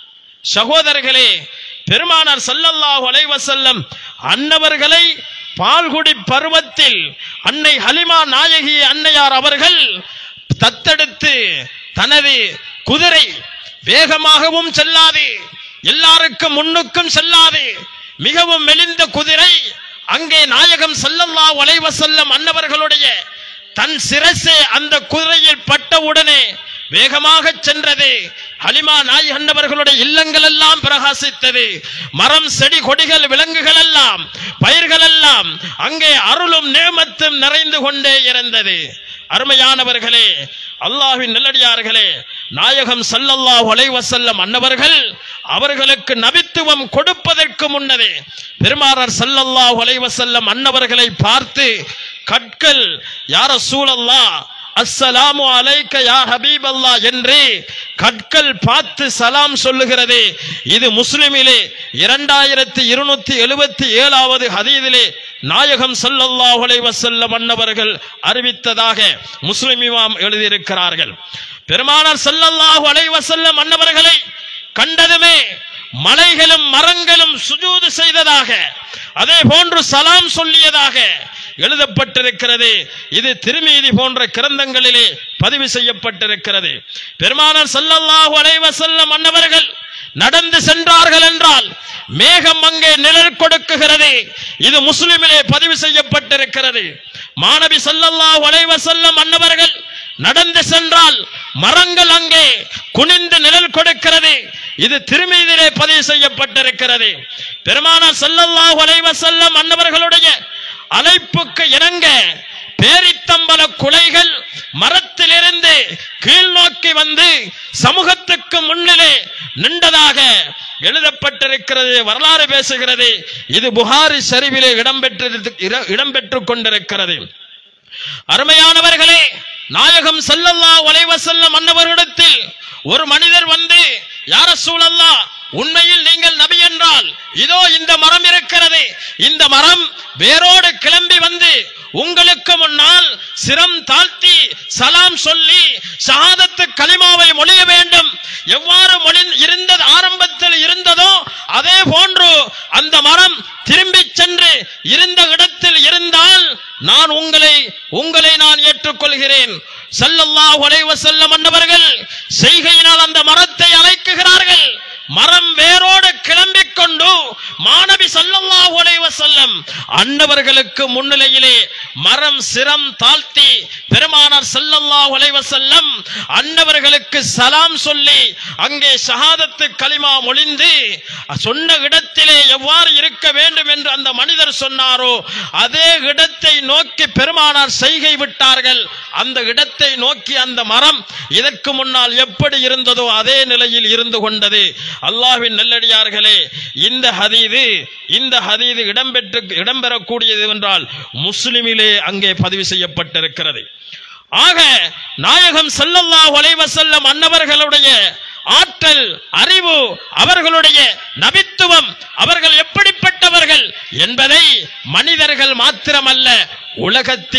சகோதரர்களே பெருமானார் ஸல்லல்லாஹு அலைஹி வஸல்லம் அன்னவர்களை பால்குடி பருவத்தில் அன்னை ஹலிமா நாயகி அன்னையார் அவர்கள் தத்தெடுத்து தனது குதிரை வேகமாகவும் செல்லாது எல்லாருக்கும் முன்னுக்கும் செல்லாது மிகவும் மெலிந்த குதிரை அங்கே நாயகம் ஸல்லல்லாஹு அலைஹி வஸல்லம் அன்னவர்களுடைய தன் சிரசே அந்த குதிரையில் பட்டவுடனே வேகமாக சென்றது ஹலிமா நாய் அன்னவர்களுடைய இல்லங்கள் எல்லாம் பிரகாசித்தது மரம் செடி கொடிகள் விலங்குகள் எல்லாம் பயிர்கள் எல்லாம் அங்கே அருளும் நேமத்தும் நிறைந்து கொண்டே இருந்தது அருமையானவர்களே அல்லாஹ்வின் நல்லடியார்களே நாயகம் ஸல்லல்லாஹு அலைஹி வஸல்லம் அன்னவர்கள் அவர்களுக்கு நபித்துவம் கொடுப்பதற்கு முன்னரே பெருமானார் ஸல்லல்லாஹு அலைஹி வஸல்லம் அன்னவர்களை பார்த்து கற்கள் யார சூழல்லா அஸ்ஸலாமு அலைக்க யா ஹபீப் அல்லாஹ் என்று கற்கள் பார்த்து சலாம் சொல்லுகிறது இது முஸ்லிமிலே இரண்டாயிரத்தி இருநூத்தி எழுபத்தி ஏழாவது ஹதீதிலே நாயகம் ஸல்லல்லாஹு அலைஹி வஸல்லம் அன்னவர்கள் அறிவித்ததாக முஸ்லிம் இமாம் எழுதியிருக்கிறார்கள் பெருமானார் ஸல்லல்லாஹு அலைஹி வஸல்லம் அன்னவர்களை கண்டதுமே மலைகளும் மரங்களும் சுஜூது செய்ததாக அதே போன்று சலாம் சொல்லியதாக எழுதப்பட்டிருக்கிறது இது திருமீதி போன்ற கிரந்தங்களிலே பதிவு செய்யப்பட்டிருக்கிறது பெருமானார் ஸல்லல்லாஹு அலைஹி வஸல்லம் அன்னவர்கள் நடந்து சென்றார்கள் என்றால் மேகம் அங்கே நிழல் கொடுக்குகிறது இது முஸ்லிமிலே பதிவு செய்யப்பட்டிருக்கிறது மாணவி ஸல்லல்லாஹு அலைஹி வஸல்லம் அன்னவர்கள் நடந்து சென்றால் மரங்கள் அங்கே குனிந்து நிழல் கொடுக்கிறது இது திருமீதிலே பதிவு செய்யப்பட்டிருக்கிறது பெருமானார் ஸல்லல்லாஹு அலைஹி வஸல்லம் அன்னவர்களுடைய அழைப்புக்கு இணங்க பேரித்தம்பல குலைகள் மரத்திலிருந்து கீழ் நோக்கி வந்து சமூகத்துக்கு முன்னிலே நின்றதாக எழுதப்பட்டிருக்கிறது வரலாறு பேசுகிறது இது புகாரி சரிவிலே இடம்பெற்று இடம்பெற்றுக் கொண்டிருக்கிறது அருமையானவர்களே நாயகம் ஸல்லல்லாஹு அலைஹி வஸல்லம் அன்னவரிடத்தில் ஒரு மனிதர் வந்து யார சூழல்லா உண்மையில் நீங்கள் நபி என்றால் இதோ இந்த மரம் இருக்கிறது இந்த மரம் வேரோடு கிளம்பி வந்து உங்களுக்கு முன்னால் சிரம் தாழ்த்தி சலாம் சொல்லி ஷஹாதத்து கலிமாவை மொழிய வேண்டும் எவ்வாறு மொழி இருந்தது ஆரம்பத்தில் இருந்ததோ அதே போன்று அந்த மரம் திரும்பி சென்று இருந்த இடத்தில் இருந்தால் நான் உங்களை உங்களை நான் ஏற்றுக்கொள்கிறேன் ஸல்லல்லாஹு அலைஹி வஸல்லம் அன்னவர்கள் செய்கையினால் அந்த மரத்தை அழைக்குகிறார்கள் மரம் வேரோடு கிளம்பிக் கொண்டு மாணவி ஸல்லல்லாஹு அலைஹி வஸல்லம் அன்னவர்களுக்கு முன்னிலையிலே மரம் சிரம் தாழ்த்தி பெருமானார் ஸல்லல்லாஹு அலைஹி வஸல்லம் அன்னவர்களுக்கு சலாம் சொல்லி அங்கே ஷஹாதத்து கலிமா மொழிந்து சொன்ன இடத்திலே எவ்வாறு இருக்க வேண்டும் என்று அந்த மனிதர் சொன்னாரோ அதே இடத்தை நோக்கி பெருமானார் செய்கை விட்டார்கள் அந்த இடத்தை நோக்கி அந்த மரம் இதற்கு முன்னால் எப்படி இருந்ததோ அதே நிலையில் இருந்து கொண்டது அல்லாஹ்வின் நல்லடியார்களே இந்த ஹதீது இந்த ஹதீது இடம்பெற்று இடம்பெறக்கூடியது என்றால் முஸ்லிமிலே அங்கே பதிவு செய்யப்பட்டிருக்கிறது ஆக நாயகம் ஸல்லல்லாஹு அலைஹி வஸல்லம் அன்னவர்களுடைய ஆற்றல் அறிவு அவர்களுடைய நபித்துவம் அவர்கள் எப்படிப்பட்டவர்கள் என்பதை மனிதர்கள் மாத்திரமல்ல உலகத்தில்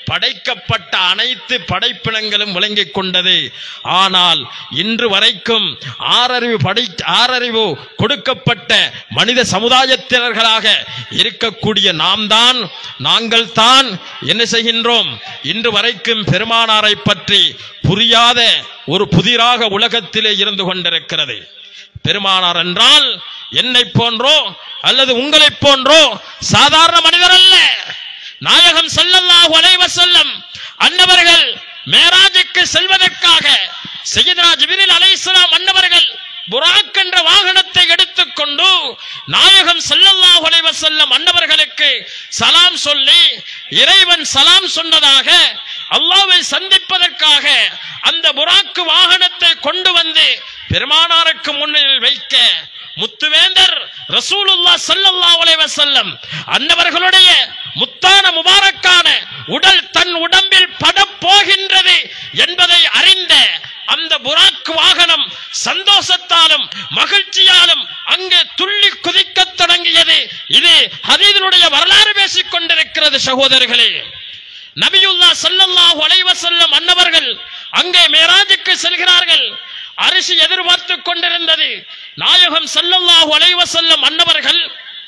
படைக்கப்பட்ட அனைத்து படைப்பினங்களும் விளங்கிக் கொண்டது ஆனால் இன்று வரைக்கும் ஆறறிவு படை ஆறறிவு கொடுக்கப்பட்ட மனித சமுதாயத்தினர்களாக இருக்கக்கூடிய நாம் தான் நாங்கள் தான் என்ன செய்கின்றோம் இன்று வரைக்கும் பெருமானாரை பற்றி புரியாத ஒரு புதிராக உலகத்திலே இருந்து கொண்டிருக்கிறது பெருமானார் என்றால் என்னை போன்றோ அல்லது உங்களைப் போன்றோ சாதாரண மனிதர் அல்ல நாயகம் ஸல்லல்லாஹு அலைஹி வஸல்லம் அன்னவர்கள் மேராஜுக்கு செல்வதற்காக சையதுனா ஜிப்ரீல் அலைஹிஸ்ஸலாம் அன்னவர்கள் புராக் என்ற வாகனத்தை எடுத்துக்கொண்டு நாயகம் ஸல்லல்லாஹு அலைஹி வஸல்லம் அன்னவர்களுக்கு சலாம் சொல்லி இறைவன் சலாம் சொன்னதாக அல்லாஹ்வை சந்திப்பதற்காக அந்த புராக்கு வாகனத்தை கொண்டு வந்து பெருமானாருக்கு முன்னில் வைக்க முத்துவேந்தர் ரசூலுல்லாஹ் ஸல்லல்லாஹு அலைஹி வஸல்லம் அன்னவர்களுடைய முத்தான முபாரக்கான உடல் தன் உடம்பில் படப் போகின்றது என்பதை அறிந்த அந்த புராக் வாகனம் சந்தோஷத்தாலும் மகிழ்ச்சியாலும் அங்கே துள்ளி குதிக்கத் தொடங்கியது இது ஹதீதினுடைய வரலாறு பேசிக் கொண்டிருக்கிறது சகோதரர்களே நபியுல்லா ஸல்லல்லாஹு அலைஹி வஸல்லம் அன்னவர்கள் அங்கே மேராஜுக்கு செல்கிறார்கள் அரிசி எதிர்பார்த்து கொண்டிருந்தது நாயகம் ஸல்லல்லாஹு அலைஹி வஸல்லம் அன்னவர்கள்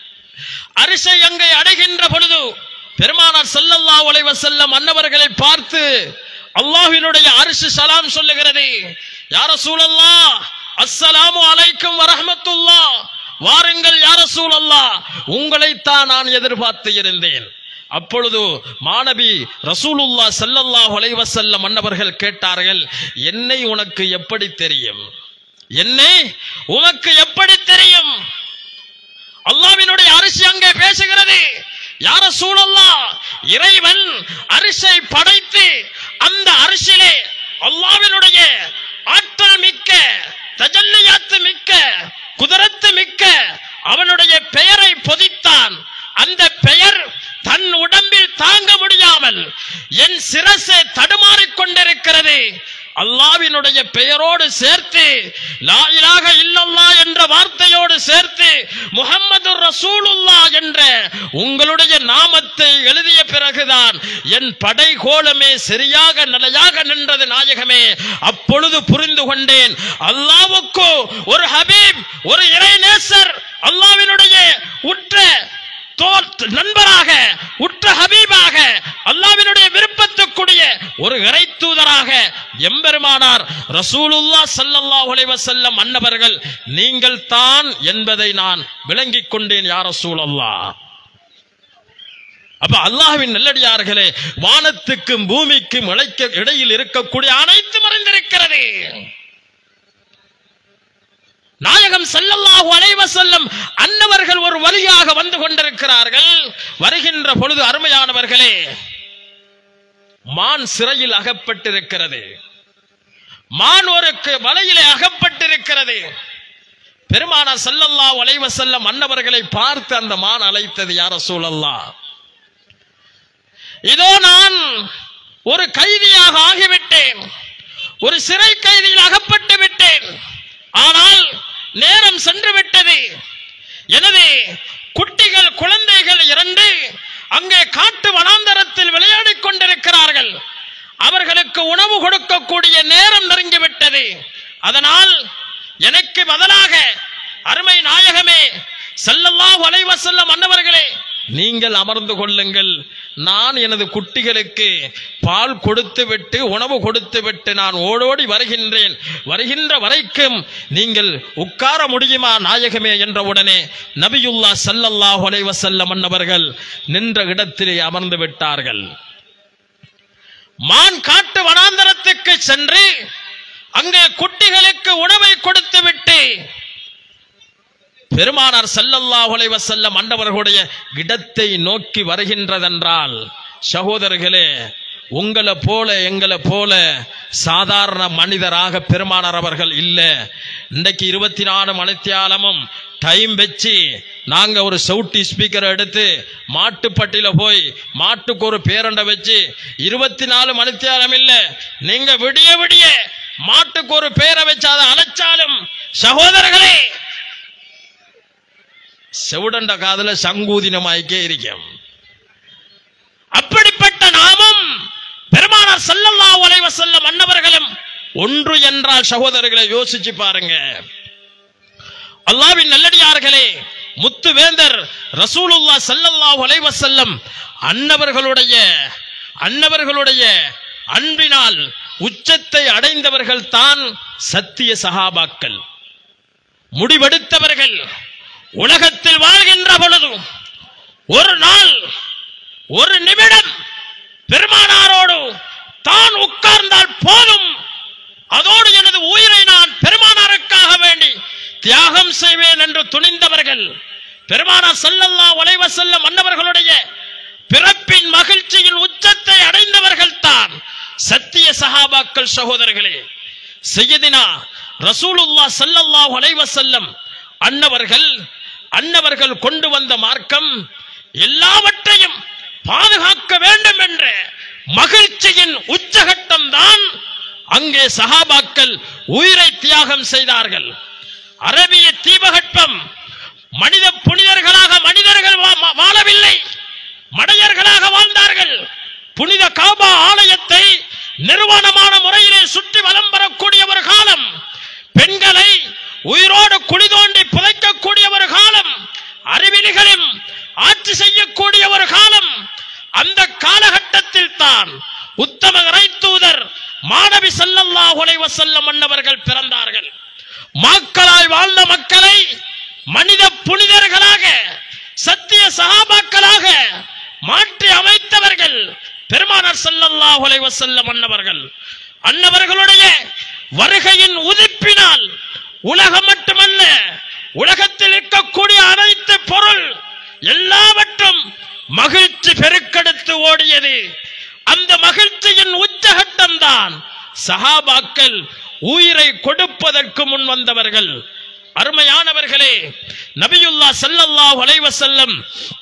அரிசை அங்கே அடைகின்ற பொழுது பெருமானார் ஸல்லல்லாஹு அலைஹி வஸல்லம் அன்னவர்களை பார்த்து அல்லாஹ்வினுடைய அரிசி சலாம் சொல்லுகிறது யார சூழல்லா அஸ்ஸலாமு அலைக்கும் வரஹ்மத்துல்லாஹ் வாருங்கள் யார சூழல்லா உங்களைத்தான் நான் எதிர்பார்த்து இருந்தேன் அப்பொழுது மாணவி ரசூலுல்லா ஸல்லல்லாஹு அலைஹி வஸல்லம் அன்னவர்கள் கேட்டார்கள் என்னை உனக்கு எப்படி தெரியும் என்னை உனக்கு எப்படி தெரியும் அல்லாவினுடைய அரிசி அங்கே பேசுகிறது யார சூழல்லா இறைவன் அரிசை படைத்து அந்த அரிசியிலே அல்லாவினுடைய ஆற்றல் மிக்க தஜல்லியாத்து மிக்க குதிரத்து மிக்க அவனுடைய பெயரை பொதித்தான் அந்த பெயர் தன் உடம்பில் தாங்க முடியாமல் என் சிரசை தடுமாறிக் கொண்டிருக்கிறது அல்லாவினுடைய பெயரோடு சேர்த்து லா இலாஹ இல்லல்லா என்ற வார்த்தையோடு சேர்த்து முஹம்மது ரசூலுல்லா என்ற உங்களுடைய நாமத்தை எழுதிய பிறகுதான் என் படைகோலமே சரியாக நிலையாக நின்றது நாயகமே அப்பொழுது புரிந்து கொண்டேன் அல்லாவுக்கு ஒரு ஹபீப் ஒரு இறைநேசர் அல்லாவினுடைய உற்ற தோல் நண்பராக உற்ற ஹபீபாக அல்லாவினுடைய விருப்பத்துக்குரிய ஒரு இறை தூதராக எம்பெருமானார் ரசூலுல்லா ஸல்லல்லாஹு அலைஹி வஸல்லம் அன்னவர்கள் நீங்கள் தான் என்பதை நான் விளங்கிக் கொண்டேன் யார் ரசூலல்லா அப்ப அல்லாஹ்வின் நல்லடியார்களே வானத்துக்கும் பூமிக்கும் இழைக்க இடையில் இருக்கக்கூடிய அனைத்து மறைந்திருக்கிறது நாயகம் ஸல்லல்லாஹு அலைஹி வஸல்லம் அன்னவர்கள் ஒரு வழியாக வந்து கொண்டிருக்கிறார்கள் வருகின்ற பொழுது அருமையானவர்களே மான் சிறையில் அகப்பட்டிருக்கிறது மான் ஒரு க- வலையிலே அகப்பட்டிருக்கிறது பெருமானா ஸல்லல்லாஹு அலைஹி வஸல்லம் அன்னவர்களை பார்த்து அந்த மான் அழைத்தது யார சூழல்லா இதோ நான் ஒரு கைதியாக ஆகிவிட்டேன் ஒரு சிறை கைதியில் அகப்பட்டு விட்டேன் ஆனால் நேரம் சென்று விட்டது எனவே குட்டிகள் குழந்தைகள் இரண்டு அங்கே காட்டு வனாந்தரத்தில் விளையாடிக் கொண்டிருக்கிறார்கள் அவர்களுக்கு உணவு கொடுக்கக்கூடிய நேரம் நெருங்கிவிட்டது அதனால் எனக்கு பதிலாக அருமை நாயகமே ஸல்லல்லாஹு அலைஹி வஸல்லம் அன்னவர்களே நீங்கள் அமர்ந்து கொள்ளுங்கள் நான் எனது குட்டிகளுக்கு பால் கொடுத்து விட்டு உணவு கொடுத்து விட்டு நான் ஓடோடி வருகின்றேன் வருகின்ற வரைக்கும் நீங்கள் உட்கார முடியுமா நாயகமே என்ற உடனே நபியுல்லா ஸல்லல்லாஹு அலைஹி வஸல்லம் அன்னவர்கள் நின்ற இடத்திலே அமர்ந்து விட்டார்கள் மான் காட்டு வனாந்தரத்துக்கு சென்று அங்கே குட்டிகளுக்கு உணவை கொடுத்து விட்டு பெருமானார் ஸல்லல்லாஹு அலைஹி வஸல்லம் அண்டவர்களுடைய இடத்தை நோக்கி வருகின்றதென்றால் சகோதரர்களே உங்களை போல எங்களை போல சாதாரண மனிதராக பெருமானார் அவர்கள் இல்ல இன்றைக்கு இருபத்தி நாலு மணித்தியாலமும் டைம் வச்சு நாங்க ஒரு சவுட்டி ஸ்பீக்கரை எடுத்து மாட்டுப்பட்டியில போய் மாட்டுக்கு ஒரு பேரண்டை வச்சு இருபத்தி நாலு மணித்தியாலம் இல்ல நீங்க விடிய விடிய மாட்டுக்கு ஒரு பேரை வச்சு அதை அழைச்சாலும் சகோதரர்களே செவுடண்ட காதுல சங்கூதினமாய்க்கே இருக்கும் அப்படிப்பட்ட நாமம் பெருமானார் ஸல்லல்லாஹு அலைஹி வஸல்லம் அன்னவர்களும் ஒன்று என்றால் சகோதரர்களை யோசிச்சு பாருங்க அல்லாவின் நல்லடியார்களே முத்து வேந்தர் ரசூலுல்லாஹ் ஸல்லல்லாஹு அலைஹி வஸல்லம் அன்னவர்களுடைய அன்னவர்களுடைய அன்பினால் உச்சத்தை அடைந்தவர்கள் தான் சத்திய சகாபாக்கள் முடிவெடுத்தவர்கள் உலகத்தில் வாழ்கின்ற பொழுது ஒரு நாள் ஒரு நிமிடம் பெருமானாரோடு தான் உட்கார்ந்தால் போதும் அதோடு எனது உயிரை நான் பெருமானாருக்காக வேண்டி தியாகம் செய்வேன் என்று துணிந்தவர்கள் பெருமானார் ஸல்லல்லாஹு அலைஹி வஸல்லம் அன்னவர்களுடைய பிறப்பின் மகிழ்ச்சியின் உச்சத்தை அடைந்தவர்கள் தான் சத்திய சஹாபாக்கள் சகோதரர்களே செய்யதினா ரசூலுல்லாஹ் ஸல்லல்லாஹு அலைஹி வஸல்லம் அன்னவர்கள் அன்னவர்கள் கொண்டு வந்த மார்க்கம் எல்லாவற்றையும் பாதுகாக்க வேண்டும் என்ற மகிழ்ச்சியின் உச்சகட்டம் தான் அங்கே சஹாபாக்கள் உயிரை தியாகம் செய்தார்கள் அரபிய தீபகற்பம் மனித புனிதர்களாக மனிதர்கள் வா- வா- வாழவில்லை மடையர்களாக வாழ்ந்தார்கள் புனித காபா ஆலயத்தை நிர்வாணமான முறையிலே சுற்றி வலம் வரக்கூடிய ஒரு காலம் பெண்களை உயிரோடு குழி தோண்டி புதைக்கக்கூடிய ஒரு காலம் அறிவிலிகளும் ஆட்சி செய்யக்கூடிய ஒரு காலம் அந்த காலகட்டத்தில் தான் உத்தம இறைத்தூதர் மாணவி ஸல்லல்லாஹு அலைஹி வஸல்லம் அன்னவர்கள் பிறந்தார்கள் மாக்களாய் வாழ்ந்த மக்களை மனித புனிதர்களாக சத்திய சகாபாக்களாக மாற்றி அமைத்தவர்கள் பெருமானார் ஸல்லல்லாஹு அலைஹி வஸல்லம் அன்னவர்கள் அன்னவர்களுடைய வருகையின் உதிப்பினால் உலகம் மட்டுமல்ல உலகத்தில் இருக்கக்கூடிய அனைத்து பொருள் எல்லாவற்றும் மகிழ்ச்சி பெருக்கெடுத்து ஓடியது அந்த மகிழ்ச்சியின் உச்சகட்டம் தான் சஹாபாக்கள் உயிரை கொடுப்பதற்கு முன் வந்தவர்கள் அருமையானவர்களே நபியுல்லா ஸல்லல்லாஹு அலைஹி வஸல்லம்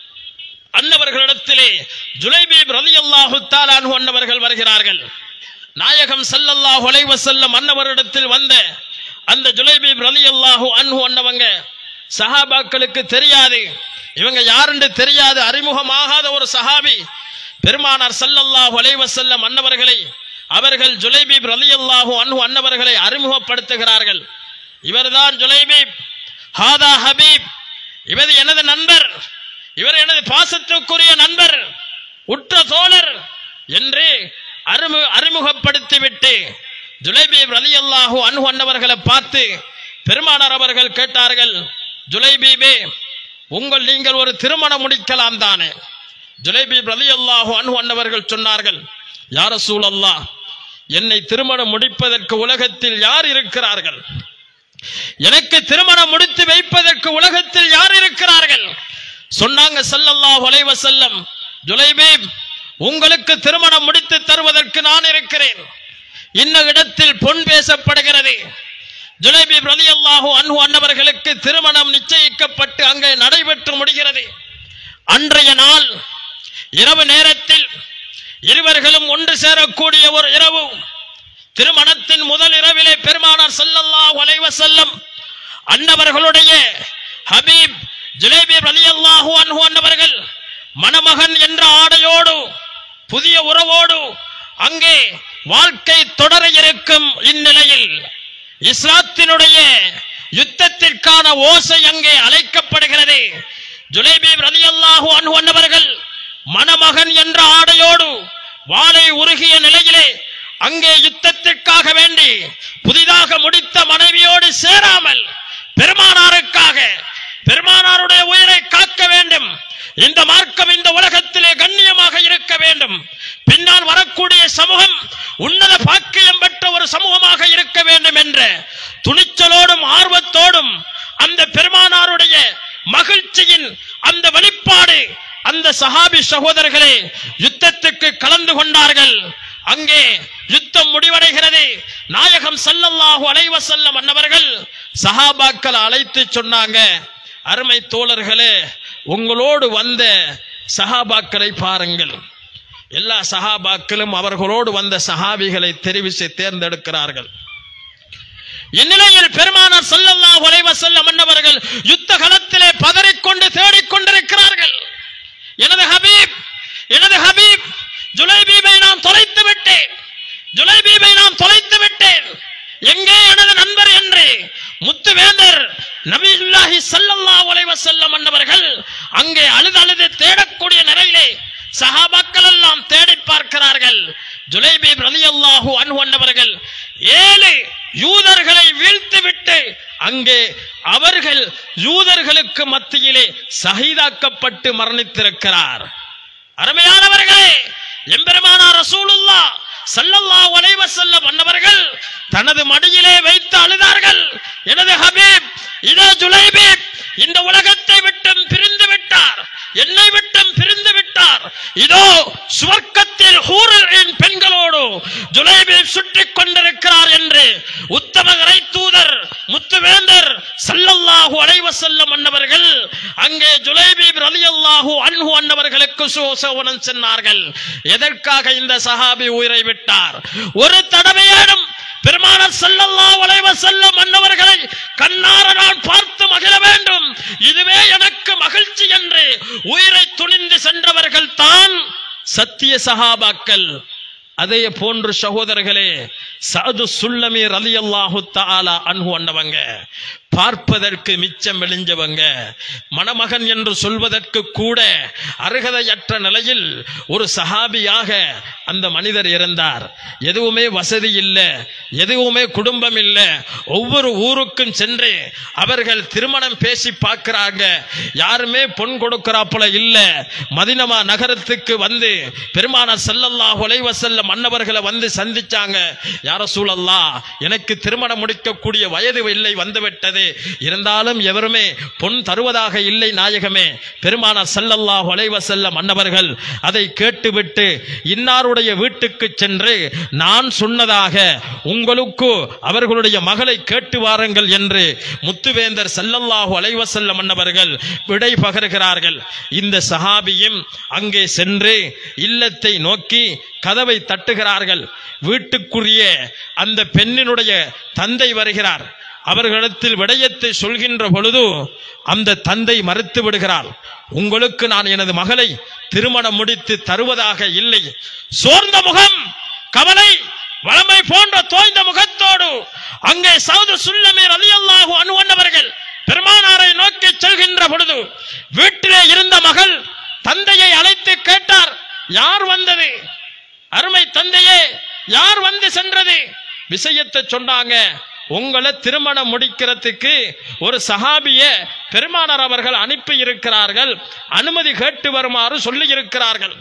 அன்னவர்களிடத்திலே ஜுலைபீப் ரலியல்லாஹு தஆலா அன்ஹு அன்னவர்கள் வருகிறார்கள் நாயகம் ஸல்லல்லாஹு அலைஹி வஸல்லம் அன்னவரிடத்தில் வந்த அந்த ஜுலைபீப் ரலியல்லாஹு அன்ஹு அன்னவங்க சஹாபாக்களுக்கு தெரியாது இவங்க யாருன்னு தெரியாது அறிமுகமாகாத ஒரு சஹாபி பெருமானார் ஸல்லல்லாஹு அலைஹி வஸல்லம் அன்னவர்களை அவர்கள் ஜுலைபீப் ரலியல்லாஹு அன்ஹு அன்னவர்களை அறிமுகப்படுத்துகிறார்கள் இவர்தான் ஜுலைபீப் ஹாதா ஹபீப் இவர் எனது நண்பர் இவர் எனது பாசத்துக்குரிய நண்பர் உற்ற தோழர் என்று அறிமு அறிமுகப்படுத்திவிட்டு ஜுலைபீப் ரலியல்லாஹு அன்ஹு அன்னவர்களை பார்த்து பெருமானார் அவர்கள் கேட்டார்கள் ஜுலைபீபே உங்கள் நீங்கள் ஒரு திருமணம் முடிக்கலாம் தானே ஜுலைபீப் ரலியல்லாஹு அன்ஹு அன்னவர்கள் சொன்னார்கள் யார சூழல்லா என்னை திருமணம் முடிப்பதற்கு உலகத்தில் யார் இருக்கிறார்கள் எனக்கு திருமணம் முடித்து வைப்பதற்கு உலகத்தில் யார் இருக்கிறார்கள் சொன்னாங்க ஸல்லல்லாஹு அலைஹி வஸல்லம் ஜுலைபீப் உங்களுக்கு திருமணம் முடித்து தருவதற்கு நான் இருக்கிறேன் இன்ன இடத்தில் பொன் பேசப்படுகிறது ஜுலைபீப் ரலியல்லாஹு அன்ஹு அன்னவர்களுக்கு திருமணம் நிச்சயிக்கப்பட்டு அங்கே நடைபெற்று முடிகிறது அன்றைய நாள் இரவு நேரத்தில் இருவர்களும் ஒன்று சேரக்கூடிய ஒரு இரவு திருமணத்தின் முதல் இரவிலே பெருமானார் ஸல்லல்லாஹு அலைஹி வஸல்லம் அன்னவர்களுடைய ஹபீப் ஜுலைபி ரலியல்லாஹு அன்ஹு அன்னவர்கள் மணமகன் என்ற ஆடையோடு புதிய உறவோடு அங்கே வாழ்க்கை தொடர இருக்கும் இந்நிலையில் இஸ்லாத்தினுடைய யுத்தத்திற்கான ஓசை அங்கே அழைக்கப்படுகிறது ஜுலைபி ரலியல்லாஹு அன்ஹு அன்னவர்கள் மணமகன் என்ற ஆடையோடு வாளை உருகிய நிலையிலே அங்கே யுத்தத்திற்காக வேண்டி புதிதாக முடித்த மனைவியோடு சேராமல் பெருமானாருக்காக பெருமானாருடைய உயிரை காக்க வேண்டும் இந்த மார்க்கம் இந்த உலகத்திலே கண்ணியமாக இருக்க வேண்டும் பின்னால் வரக்கூடிய சமூகம் உன்னத பாக்கியம் பெற்ற ஒரு சமூகமாக இருக்க வேண்டும் என்ற துணிச்சலோடும் ஆர்வத்தோடும் அந்த பெருமானாருடைய மகிழ்ச்சியின் அந்த வெளிப்பாடு அந்த சஹாபி சகோதரர்களே யுத்தத்துக்கு கலந்து கொண்டார்கள் அங்கே யுத்தம் முடிவடைகிறது நாயகம் ஸல்லல்லாஹு அலைஹி வஸல்லம் அன்னவர்கள் சஹாபாக்கள் அழைத்து சொன்னாங்க அருமை தோழர்களே உங்களோடு வந்த சஹாபாக்களை பாருங்கள் எல்லா சஹாபாக்களும் அவர்களோடு வந்த சஹாபிகளை தெரிவித்து தேர்ந்தெடுக்கிறார்கள் இந்நிலையில் பெருமானார் ஸல்லல்லாஹு அலைஹி வஸல்லம் அன்னவர்கள் யுத்த களத்திலே பதறிக்கொண்டு தேடிக்கொண்டிருக்கிறார்கள் எனது ஹபீப் எனது ஹபீப் ஜுலைபீபை நான் தொலைத்து விட்டேன் ஸல்லல்லாஹு அலைஹி வஸல்லம் அன்னவர்கள் அங்கே அழுது அழுது தேடக்கூடிய நிலையிலே சஹாபாக்கள் எல்லாம் தேடி பார்க்கிறார்கள் ஜுலைபீப் ரலியல்லாஹு அன்ஹு அன்னவர்கள் ஏழு யூதர்களை வீழ்த்துவிட்டு அங்கே அவர்கள் யூதர்களுக்கு மத்தியிலே சஹீதாக்கப்பட்டு மரணித்திருக்கிறார் அருமையானவர்களே எம்பெருமானார் ரசூலுல்லாஹ் ஸல்லல்லாஹு அலைஹி வஸல்லம் அன்னவர்கள் தனது மடியிலே வைத்து அழுதார்கள் எனது ஹபீப் இதோ ஜுலைபீப் இந்த உலகத்தை விட்டும் பிரிந்து விட்டார் என்னை விட்டும் பிரிந்து விட்டார் இதோ சுவர்க்கத்தில் ஹூரின் பெண்களோடு ஜுலைபீப் சுற்றிக் கொண்டிருக்கிறார் என்று உத்தம இறை தூதர் முத்துவேந்தர் சல்லல்லாஹு அலைஹி வஸல்லம் அன்னவர்கள் அங்கே ஜுலைபீப் ரலியல்லாஹு அன்ஹு அன்னவர்களுக்கு சுசோவனம் சொன்னார்கள் எதற்காக இந்த சஹாபி உயிரை விட்டார் ஒரு தடவையாடும் பெருமானார் ஸல்லல்லாஹு அலைஹி வஸல்லம் அன்னவர்களை கண்ணார நான் பார்த்து மகிழ வேண்டும் இதுவே எனக்கு மகிழ்ச்சி என்று உயிரை துணிந்து சென்றவர்கள் தான் சத்திய சஹாபாக்கள் அதே போன்று சகோதரர்களே சாது சுல்லமி ரலியல்லாஹு தஆலா அன்ஹு அன்னவங்க பார்ப்பதற்கு மிச்சம் மெலிஞ்சவங்க மணமகன் என்று சொல்வதற்கு கூட அருகதையற்ற நிலையில் ஒரு சஹாபியாக அந்த மனிதர் இருந்தார் எதுவுமே வசதி இல்லை எதுவுமே குடும்பம் இல்லை ஒவ்வொரு ஊருக்கும் சென்று அவர்கள் திருமணம் பேசி பார்க்கிறாங்க யாருமே பொன் கொடுக்கிறாப்புல இல்ல மதினமா நகரத்துக்கு வந்து பெருமானார் ஸல்லல்லாஹு அலைஹி வஸல்லம் மன்னவர்களை வந்து சந்திச்சாங்க யார சூழல்லா எனக்கு திருமணம் முடிக்கக்கூடிய வயது இல்லை வந்துவிட்டது இருந்தாலும் எவருமே பொன் தருவதாக இல்லை நாயகமே பெருமானார் ஸல்லல்லாஹு அலைஹி வஸல்லம் மன்னவர்கள் அதை கேட்டுவிட்டு இன்னாருடைய வீட்டுக்கு சென்று நான் சொன்னதாக உங்களுக்கு அவர்களுடைய மகளை கேட்டு வாருங்கள் என்று முத்துவேந்தர் ஸல்லல்லாஹு அலைஹி வஸல்லம் மன்னவர்கள் விடை பகர்கிறார்கள் இந்த சஹாபியும் அங்கே சென்று இல்லத்தை நோக்கி கதவை தட்டுகிறார்கள் வீட்டுக்குரிய அந்த பெண்ணினுடைய தந்தை வருகிறார் அவர்களிடத்தில் விடயத்தை சொல்கின்ற பொழுது அந்த தந்தை மறுத்து விடுகிறார் உங்களுக்கு நான் எனது மகளை திருமணம் முடித்து தருவதாக இல்லை சோர்ந்த முகம் கவலை வளமை போன்ற தோய்ந்த முகத்தோடு அங்கே சவுது சுல்லமீர் அலியல்லாஹு அனுவன்னவர்கள் பெருமானாரை நோக்கி செல்கின்ற பொழுது வீட்டிலே இருந்த மகள் தந்தையை அழைத்து கேட்டார் யார் வந்தது அருமை தந்தையே யார் வந்து சென்றது விஷயத்தை சொன்னாங்க உங்களை திருமணம் முடிக்கிறதுக்கு ஒரு சஹாபிய பெருமானார் அவர்கள் அனுப்பி இருக்கிறார்கள் அனுமதி கேட்டு வருமாறு சொல்லி இருக்கிறார்கள்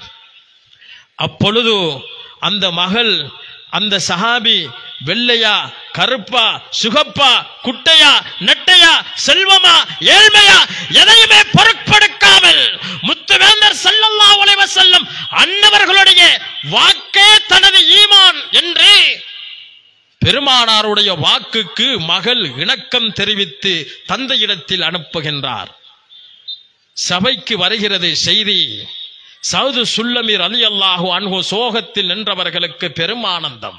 அப்பொழுது அந்த மகள் அந்த சஹாபி வெள்ளையா கருப்பா சுகப்பா குட்டையா நெட்டையா செல்வமா ஏழ்மையா எதையுமே பொருட்படுத்தாமல் முத்துவேந்தர் ஸல்லல்லாஹு அலைஹி வஸல்லம் அன்னவர்களுடைய வாக்கே தனது ஈமான் என்று பெருமானாருடைய வாக்குக்கு மகள் இணக்கம் தெரிவித்து தந்தையிடத்தில் அனுப்புகின்றார் சபைக்கு வருகிறது செய்தி சவுது சுல்லமீர் அலி அல்லாஹு அன்ஹு சோகத்தில் நின்றவர்களுக்கு பெரும் ஆனந்தம்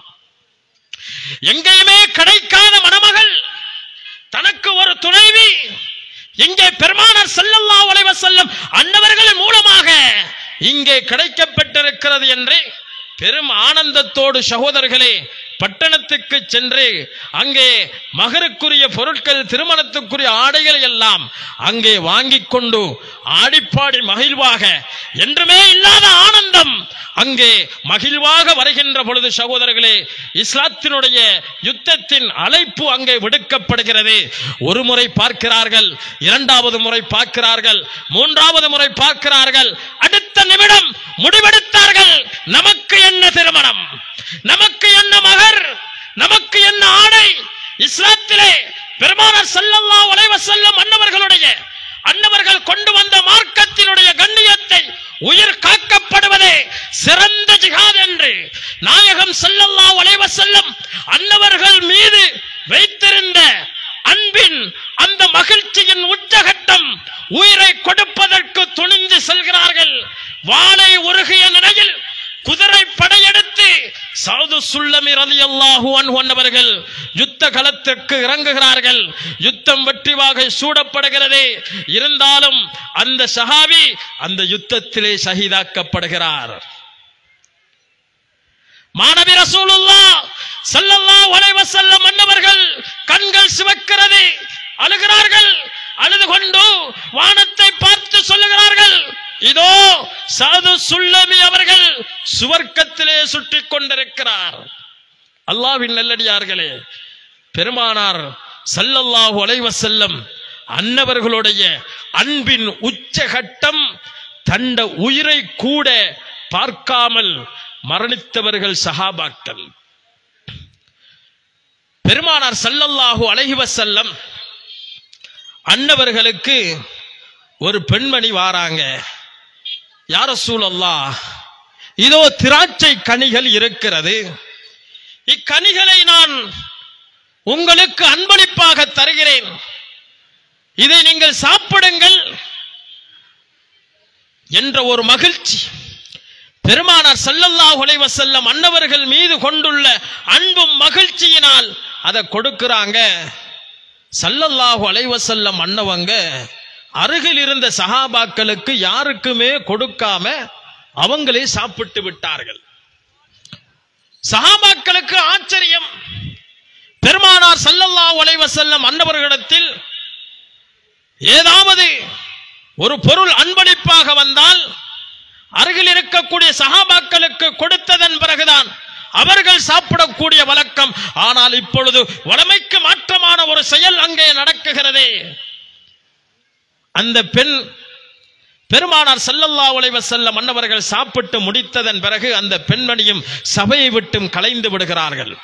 எங்கேயுமே கிடைக்காத மணமகள் தனக்கு ஒரு துணைவி இங்கே பெருமானார் ஸல்லல்லாஹு அலைஹி வஸல்லம் அன்னவர்கள் மூலமாக இங்கே கிடைக்கப்பட்டிருக்கிறது என்று பெரும் ஆனந்தத்தோடு சகோதரர்களே பட்டணத்துக்கு சென்று அங்கே மகருக்குரிய பொருட்கள் திருமணத்துக்குரிய ஆடைகள் எல்லாம் அங்கே வாங்கிக் கொண்டு ஆடிப்பாடி மகிழ்வாக என்றுமே இல்லாத ஆனந்தம் அங்கே மகிழ்வாக வருகின்ற பொழுது சகோதரர்களே இஸ்லாத்தினுடைய யுத்தத்தின் அழைப்பு அங்கே விடுக்கப்படுகிறது ஒரு முறை பார்க்கிறார்கள் இரண்டாவது முறை பார்க்கிறார்கள் மூன்றாவது முறை பார்க்கிறார்கள் அடுத்த நிமிடம் முடிவெடுத்தார்கள் நமக்கு என்ன திருமணம் நமக்கு என்ன மகர் நமக்கு என்ன ஆடை இஸ்லாத்திலே பெருமானார் ஸல்லல்லாஹு அலைஹி வஸல்லம் அன்னவர்களுடைய அன்னவர்கள் கொண்டு வந்த மார்க்கத்தினுடைய கண்ணியத்தை உயிர் காக்கப்படுவதே சிறந்த ஜிஹாத் என்று நாயகம் ஸல்லல்லாஹு அலைஹி வஸல்லம் அன்னவர்கள் மீது வைத்திருந்த அன்பின் அந்த மகிழ்ச்சியின் உச்சகட்டம் உயிரை கொடுப்பதற்கு துணிந்து செல்கிறார்கள் வாளை உருகிய நிலையில் குதிரை படையெடுத்து சவுது சுல்லமி ரலியல்லாஹு அன்ஹு அன்னவர்கள் யுத்த களத்திற்கு இறங்குகிறார்கள் யுத்தம் வெற்றிவாக சூடப்படுகிறது இருந்தாலும் அந்த சஹாபி அந்த யுத்தத்திலே ஷஹீதாக்கப்படுகிறார் மாணவி ரசூலுல்லாஹ் ஸல்லல்லாஹு அலைஹி வஸல்லம் அன்னவர்கள் கண்கள் சிவக்கிறது அழுகிறார்கள் அழுது கொண்டு வானத்தை பார்த்து சொல்லுகிறார்கள் இதோ சாது சுல்லமி அவர்கள் சுவர்க்கத்திலே சுற்றிக் கொண்டிருக்கிறார் அல்லாஹ்வின் நல்லடியார்களே பெருமானார் ஸல்லல்லாஹு அலைஹி வஸல்லம் அன்னவர்களுடைய அன்பின் உச்சகட்டம் தண்ட உயிரை கூட பார்க்காமல் மரணித்தவர்கள் சஹாபாக்கள் பெருமானார் ஸல்லல்லாஹு அலைஹி வஸல்லம் அன்னவர்களுக்கு ஒரு பெண்மணி வாராங்க யார சூழல்லா இதோ திராட்சை கனிகள் இருக்கிறது இக்கனிகளை நான் உங்களுக்கு அன்பளிப்பாக தருகிறேன் இதை நீங்கள் சாப்பிடுங்கள் என்ற ஒரு மகிழ்ச்சி பெருமானார் ஸல்லல்லாஹு அலைஹி வஸல்லம் அன்னவர்கள் மீது கொண்டுள்ள அன்பும் மகிழ்ச்சியினால் அதை கொடுக்கறாங்க ஸல்லல்லாஹு அலைஹி வஸல்லம் அன்னவங்க அருகில் இருந்த சஹாபாக்களுக்கு யாருக்குமே கொடுக்காம அவங்களே சாப்பிட்டு விட்டார்கள் சஹாபாக்களுக்கு ஆச்சரியம் பெருமானார் ஸல்லல்லாஹு அலைஹி வஸல்லம் அன்னவர்களிடத்தில் ஏதாவது ஒரு பொருள் அன்பளிப்பாக வந்தால் அருகில் இருக்கக்கூடிய சஹாபாக்களுக்கு கொடுத்ததன் பிறகுதான் அவர்கள் சாப்பிடக்கூடிய வழக்கம் ஆனால் இப்பொழுது வளமைக்கு மாற்றமான ஒரு செயல் அங்கே நடக்குகிறதே அந்த பெண் பெருமானார் ஸல்லல்லாஹு அலைஹி வஸல்லம் மன்னவர்கள் சாப்பிட்டு முடித்ததன் பிறகு அந்த பெண்மணியும் சபையை விட்டும் கலைந்து விடுகிறார்கள்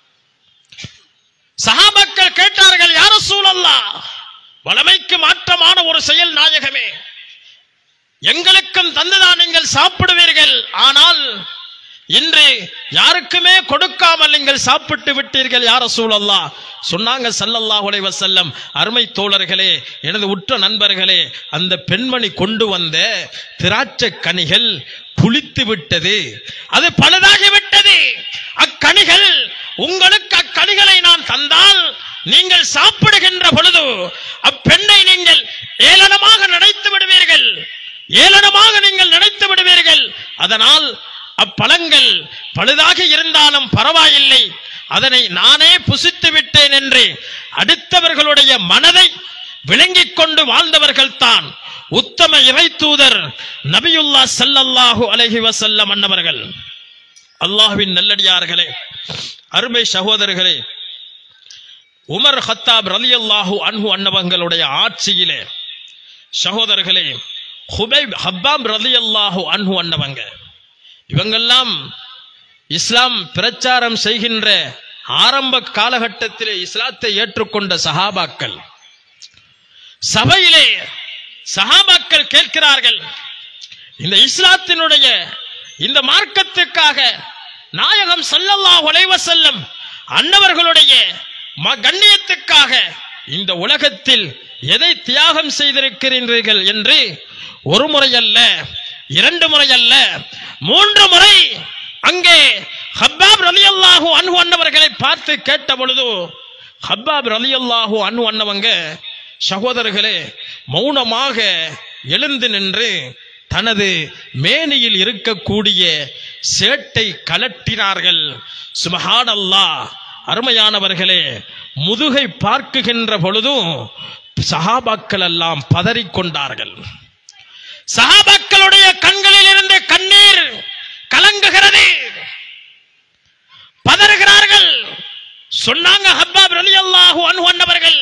சஹாபாக்கள் கேட்டார்கள் யார சூழல்லா வளமைக்கு மாற்றமான ஒரு செயல் நாயகமே எங்களுக்கும் தந்துதான் நீங்கள் சாப்பிடுவீர்கள் ஆனால் இன்று யாருக்குமே கொடுக்காமல் நீங்கள் சாப்பிட்டு விட்டீர்கள் யார சூழல்லா சொன்னாங்க ஸல்லல்லாஹு அலைஹி வஸல்லம் அருமை தோழர்களே எனது உற்ற நண்பர்களே அந்த பெண்மணி கொண்டு வந்த திராட்சை கனிகள் புளித்து விட்டது அது பழுதாகி விட்டது அக்கனிகள் உங்களுக்கு அக்கனிகளை நான் தந்தால் நீங்கள் சாப்பிடுகின்ற பொழுது அப்பெண்ணை நீங்கள் ஏளனமாக நினைத்து விடுவீர்கள் ஏளனமாக நீங்கள் நினைத்து விடுவீர்கள் அதனால் அப்பழங்கள் பழுதாக இருந்தாலும் பரவாயில்லை அதனை நானே புசித்து விட்டேன் என்று அடுத்தவர்களுடைய மனதை விளங்கிக் கொண்டு வாழ்ந்தவர்கள் தான் உத்தம இறை தூதர் நபியுல்லா ஸல்லல்லாஹு அலைஹி வஸல்லம் அன்னவர்கள் அல்லாஹ்வின் நல்லடியார்களே அருமை சகோதரர்களே உமர் ஹத்தாப் ரலியல்லாஹு அன்ஹு அன்னவங்களுடைய ஆட்சியிலே சகோதரர்களே ஹுபைப் ஹப்பாம் ரலியல்லாஹு அன்ஹு அன்னவங்க இவங்கெல்லாம் இஸ்லாம் பிரச்சாரம் செய்கின்ற ஆரம்ப காலகட்டத்திலே இஸ்லாத்தை ஏற்றுக்கொண்ட சஹாபாக்கள் சபையிலே சஹாபாக்கள் கேட்கிறார்கள் இந்த இஸ்லாத்தினுடைய இந்த மார்க்கத்துக்காக நாயகம் ஸல்லல்லாஹு அலைஹி வஸல்லம் அன்னவர்களுடைய ம- கண்ணியத்துக்காக இந்த உலகத்தில் எதை தியாகம் செய்திருக்கிறீர்கள் என்று ஒரு முறை அல்ல இரண்டு முறை அல்ல மூன்று முறை அங்கே ஹப்பாப் ரலியல்லாஹு அன்ஹு அன்னவர்களை பார்த்து கேட்ட பொழுது ஹப்பாப் ரலியல்லாஹு அன்ஹு அன்னவங்க சகோதரர்களே மௌனமாக எழுந்து நின்று தனது மேனியில் இருக்கக்கூடிய சேட்டை கலட்டினார்கள் சுபஹானல்லாஹ் அருமையானவர்களே முதுகை பார்க்குகின்ற பொழுதும் சஹாபாக்கள் எல்லாம் பதறிக்கொண்டார்கள் சஹாபாக்களுடைய கண்களில் இருந்து கண்ணீர் கலங்குகிறது பதறுகிறார்கள் சொன்னாங்க ஹப்பாப் ரலியல்லாஹு அன்ஹு அன்னவர்கள்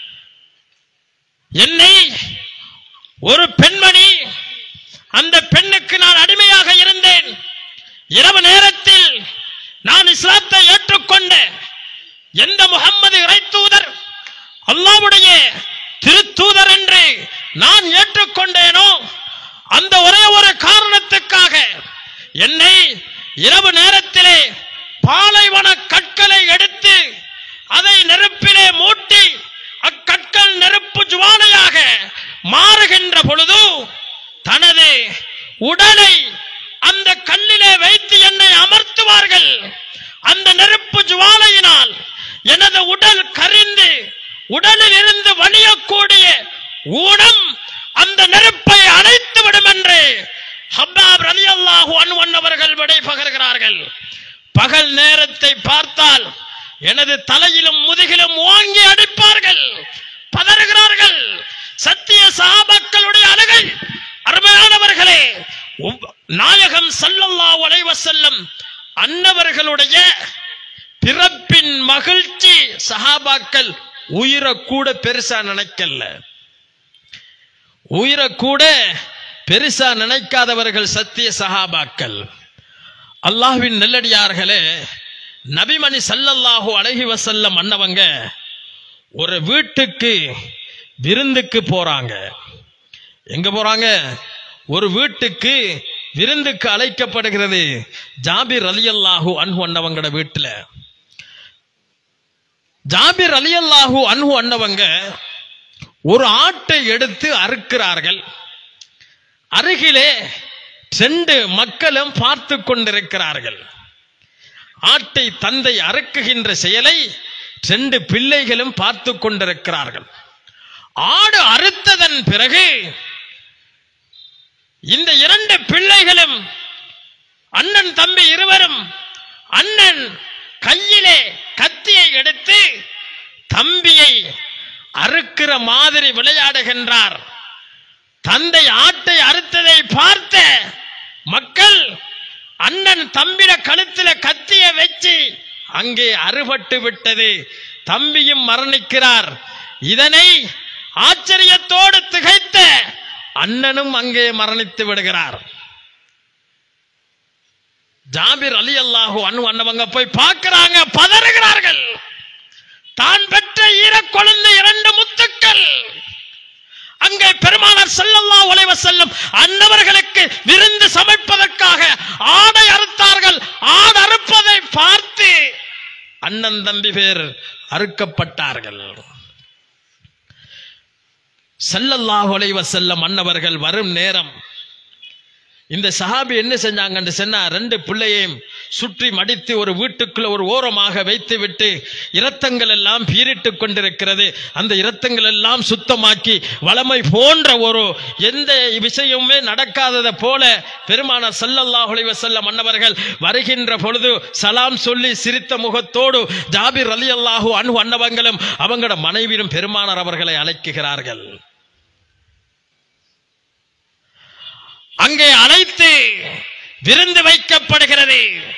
என்னை ஒரு பெண்மணி அந்த பெண்ணுக்கு நான் அடிமையாக இருந்தேன் இரவு நேரத்தில் நான் இஸ்லாத்தை ஏற்றுக்கொண்ட எந்த முகம்மது இறைத்தூதர் அல்லாஹ்வுடைய திருத்தூதர் என்று நான் ஏற்றுக்கொண்டேனோ அந்த ஒரே ஒரு காரணத்துக்காக என்னை இரவு நேரத்திலே பாலைவன கற்களை எடுத்து அதை நெருப்பிலே மூட்டி அக்கற்கள் நெருப்பு ஜுவாலையாக மாறுகின்ற பொழுது தனது உடலை அந்த கல்லிலே வைத்து என்னை அமர்த்துவார்கள் அந்த நெருப்பு ஜுவாலையினால் எனது உடல் கரிந்து உடலில் இருந்து வலியக்கூடிய ஊனம் அந்த நெருப்பை அணைத்து விடும் என்று ஹப்பாப் ரலியல்லாஹு அன்ஹு அன்னவர்கள் விடை பகர்கிறார்கள் பகல் நேரத்தை பார்த்தால் எனது தலையிலும் முதுகிலும் ஓங்கி அடிப்பார்கள் பதறுகிறார்கள் சத்திய சஹாபாக்களுடைய அழுகை அருமையானவர்களே ஒவ்வ- நாயகம் ஸல்லல்லாஹு அலைஹி வஸல்லம் அன்னவர்களுடைய பிறப்பின் மகிழ்ச்சி சஹாபாக்கள் உயிரை கூட பெருசா நினைக்கல உயிரை கூட பெருசா நினைக்காதவர்கள் சத்திய சஹாபாக்கள் அல்லாஹ்வின் நெல்லடியார்களே நபிமணி ஸல்லல்லாஹு அலைஹி வஸல்லம் அன்னவங்க ஒரு வீட்டுக்கு விருந்துக்கு போறாங்க எங்க போறாங்க ஒரு வீட்டுக்கு விருந்துக்கு அழைக்கப்படுகிறது ஜாபிர் ரலியல்லாஹு அன்ஹு அன்னவங்கட வீட்டுல ஜாபிர் ரலியல்லாஹு அன்ஹு அன்னவங்க ஒரு ஆட்டை எடுத்து அறுக்கிறார்கள் அருகிலே ரெண்டு மக்களும் பார்த்து கொண்டிருக்கிறார்கள் ஆட்டை தந்தை அறுக்குகின்ற செயலை ரெண்டு பிள்ளைகளும் பார்த்து கொண்டிருக்கிறார்கள் ஆடு அறுத்ததன் பிறகு இந்த இரண்டு பிள்ளைகளும் அண்ணன் தம்பி இருவரும் அண்ணன் கையிலே கத்தியை எடுத்து தம்பியை அறுக்கிற மாதிரி விளையாடுகின்றார் தந்தை ஆட்டை அறுத்ததை பார்த்த மக்கள் அண்ணன் தம்பிட கழுத்துல கத்திய வச்சு அங்கே அறுபட்டு விட்டது தம்பியும் மரணிக்கிறார் இதனை ஆச்சரியத்தோடு திகைத்த அண்ணனும் அங்கே மரணித்து விடுகிறார் ஜாபிர் அலி அல்லாஹு அனு அண்ணவங்க போய் பார்க்கிறாங்க பதறுகிறார்கள் தான் பெற்ற ஈர குழந்தை இரண்டு முத்துக்கள் அங்கே பெருமானார் ஸல்லல்லாஹு அலைஹி வஸல்லம் அன்னவர்களுக்கு விருந்து சமைப்பதற்காக ஆடை அறுத்தார்கள் ஆடு அறுப்பதை பார்த்து அண்ணன் தம்பி பேர் அறுக்கப்பட்டார்கள் ஸல்லல்லாஹு அலைஹி வஸல்லம் அன்னவர்கள் வரும் நேரம் இந்த சஹாபி என்ன செஞ்சாங்கன்னு சொன்னா ரெண்டு பிள்ளையையும் சுற்றி மடித்து ஒரு வீட்டுக்குள்ள ஒரு ஓரமாக வைத்து விட்டு இரத்தங்கள் எல்லாம் பீரிட்டு கொண்டிருக்கிறது அந்த இரத்தங்கள் எல்லாம் சுத்தமாக்கி வளமை போன்ற ஒரு எந்த விஷயமுமே நடக்காததை போல பெருமானார் ஸல்லல்லாஹு அலைஹி வஸல்லம் அன்னவர்கள் வருகின்ற பொழுது சலாம் சொல்லி சிரித்த முகத்தோடு ஜாபிர் ரலியல்லாஹு அன்ஹு அன்னவங்களும் அவங்களோட மனைவியும் பெருமானார் அவர்களை அழைக்குகிறார்கள் அங்கே அழைத்து விருந்து வைக்கப்படுகிறது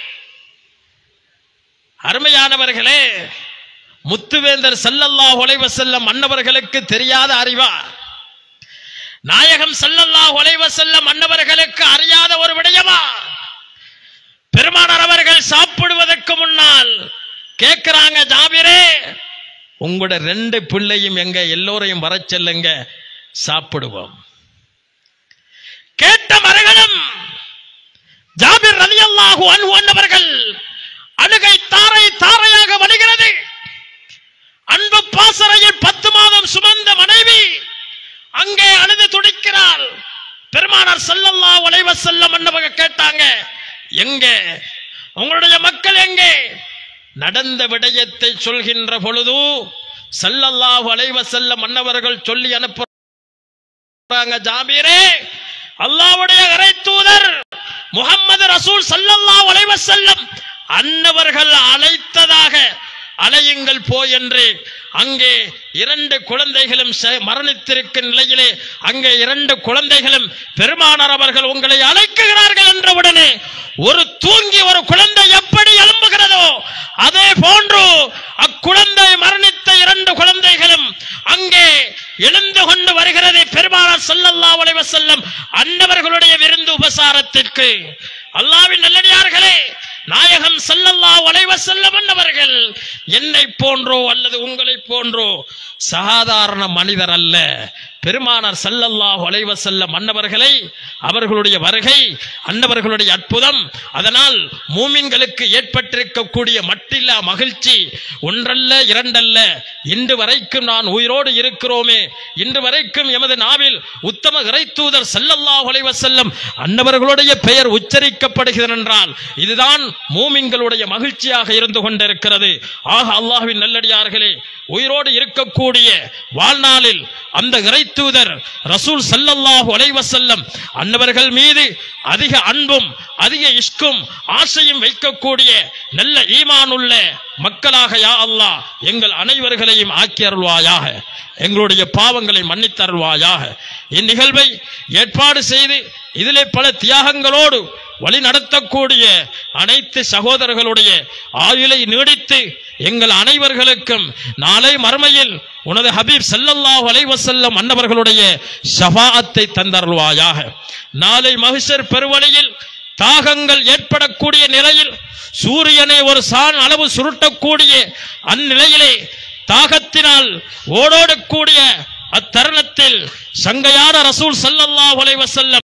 அருமையானவர்களே முத்துவேந்தர் ஸல்லல்லாஹு அலைஹி வஸல்லம் அன்னவர்களுக்கு தெரியாத அறிவா நாயகம் ஸல்லல்லாஹு அலைஹி வஸல்லம் அன்னவர்களுக்கு அறியாத ஒரு விடயமா பெருமானார் அவர்கள் சாப்பிடுவதற்கு முன்னால் கேட்கிறாங்க ஜாபிரே உங்களோட ரெண்டு பிள்ளையும் எங்க எல்லோரையும் வரச் செல்லுங்க சாப்பிடுவோம் கேட்ட மரகணம் ஜாபிர் ரலியல்லாஹு அன்ஹு அன்னவர்கள் அழுகை தாரை தாரையாக வருகிறது அன்பு பாசறையில் பத்து மாதம் சுமந்த மனைவி அங்கே அழுது துடிக்கிறாள் பெருமானார் ஸல்லல்லாஹு அலைஹி வஸல்லம் அன்னவங்க கேட்டாங்க எங்க உங்களுடைய மக்கள் எங்கே நடந்த விடயத்தை சொல்கின்ற பொழுது ஸல்லல்லாஹு அலைஹி வஸல்லம் அன்னவர்கள் சொல்லி அனுப்புறாங்க ஜாபீரே அல்லாஹ்வுடைய இறை தூதர் முகம்மது ரசூல் ஸல்லல்லாஹு அலைஹி வஸல்லம் அன்னவர்கள் அழைத்ததாக அலையுங்கள் போ என்று அங்கே இரண்டு குழந்தைகளும் ச- மரணித்திருக்கும் நிலையிலே அங்கே இரண்டு குழந்தைகளும் பெருமானார் அவர்கள் உங்களை அழைக்குகிறார்கள் என்றவுடனே ஒரு தூங்கி ஒரு குழந்தை எப்படி எழும்புகிறதோ அதே போன்று அக்குழந்தை மரணித்த இரண்டு குழந்தைகளும் அங்கே எழுந்து கொண்டு வருகிறது பெருமானார் ஸல்லல்லாஹு அலைஹி வஸல்லம் அன்னவர்களுடைய விருந்து உபசாரத்திற்கு அல்லாஹ்வின் நல்லடியார்களே நாயகம் ஸல்லல்லாஹு அலைஹி வஸல்லம் அன்னவர்கள் என்னை போன்றோ அல்லது உங்களை போன்றோ சாதாரண மனிதர் அல்ல பெருமானார் ஸல்லல்லாஹு அலைஹி வஸல்லம் அன்னவர்களை அவர்களுடைய வருகை அன்னவர்களுடைய அற்புதம் அதனால் மூமின்களுக்கு ஏற்பட்டிருக்கக்கூடிய மட்டில்லா மகிழ்ச்சி ஒன்றல்ல இரண்டல்ல இன்று வரைக்கும் நான் உயிரோடு இருக்கிறோமே இன்று வரைக்கும் எமது நாவில் உத்தம இறைத்தூதர் ஸல்லல்லாஹு அலைஹி வஸல்லம் அன்னவர்களுடைய பெயர் உச்சரிக்கப்படுகிறது என்றால் இதுதான் மூமின்களுடைய மகிழ்ச்சியாக இருந்து கொண்டிருக்கிறது ஆக அல்லாஹ்வின் நல்லடியார்களே உயிரோடு இருக்கக்கூடிய வாழ்நாளில் அந்த இறை தூதர் ரசூல் ஸல்லல்லாஹு அலைஹி வஸல்லம் அன்னவர்கள் மீது அதிக அன்பும் அதிக இஷ்கும் ஆசையும் வைக்கக்கூடிய நல்ல ஈமானுள்ள மக்களாக யா அல்லாஹ் எங்கள் அனைவர்களையும் ஆக்கி அருள்வாயாக எங்களுடைய பாவங்களை மன்னித்தருள்வாயாக இந்நிகழ்வை ஏற்பாடு செய்து இதிலே பல தியாகங்களோடு வழி நடத்தக்கூடிய அனைத்து சகோதரர்களுடைய ஆயுளை நீடித்து எங்கள் அனைவர்களுக்கும் நாளை மறுமையில் உனது ஹபீப் ஸல்லல்லாஹு அலைஹி வஸல்லம் அன்னவர்களுடைய ஷஃபாஅத்தை தந்தருள்வாயாக நாளை மகிஷர் பெருவழியில் தாகங்கள் ஏற்படக்கூடிய நிலையில் சூரியனை ஒரு சான் அளவு சுருட்டக்கூடிய அந்நிலையிலே தாகத்தினால் ஓடோடக்கூடிய அத்தருணத்தில் சங்கையான ரசூல் ஸல்லல்லாஹு அலைஹி வஸல்லம்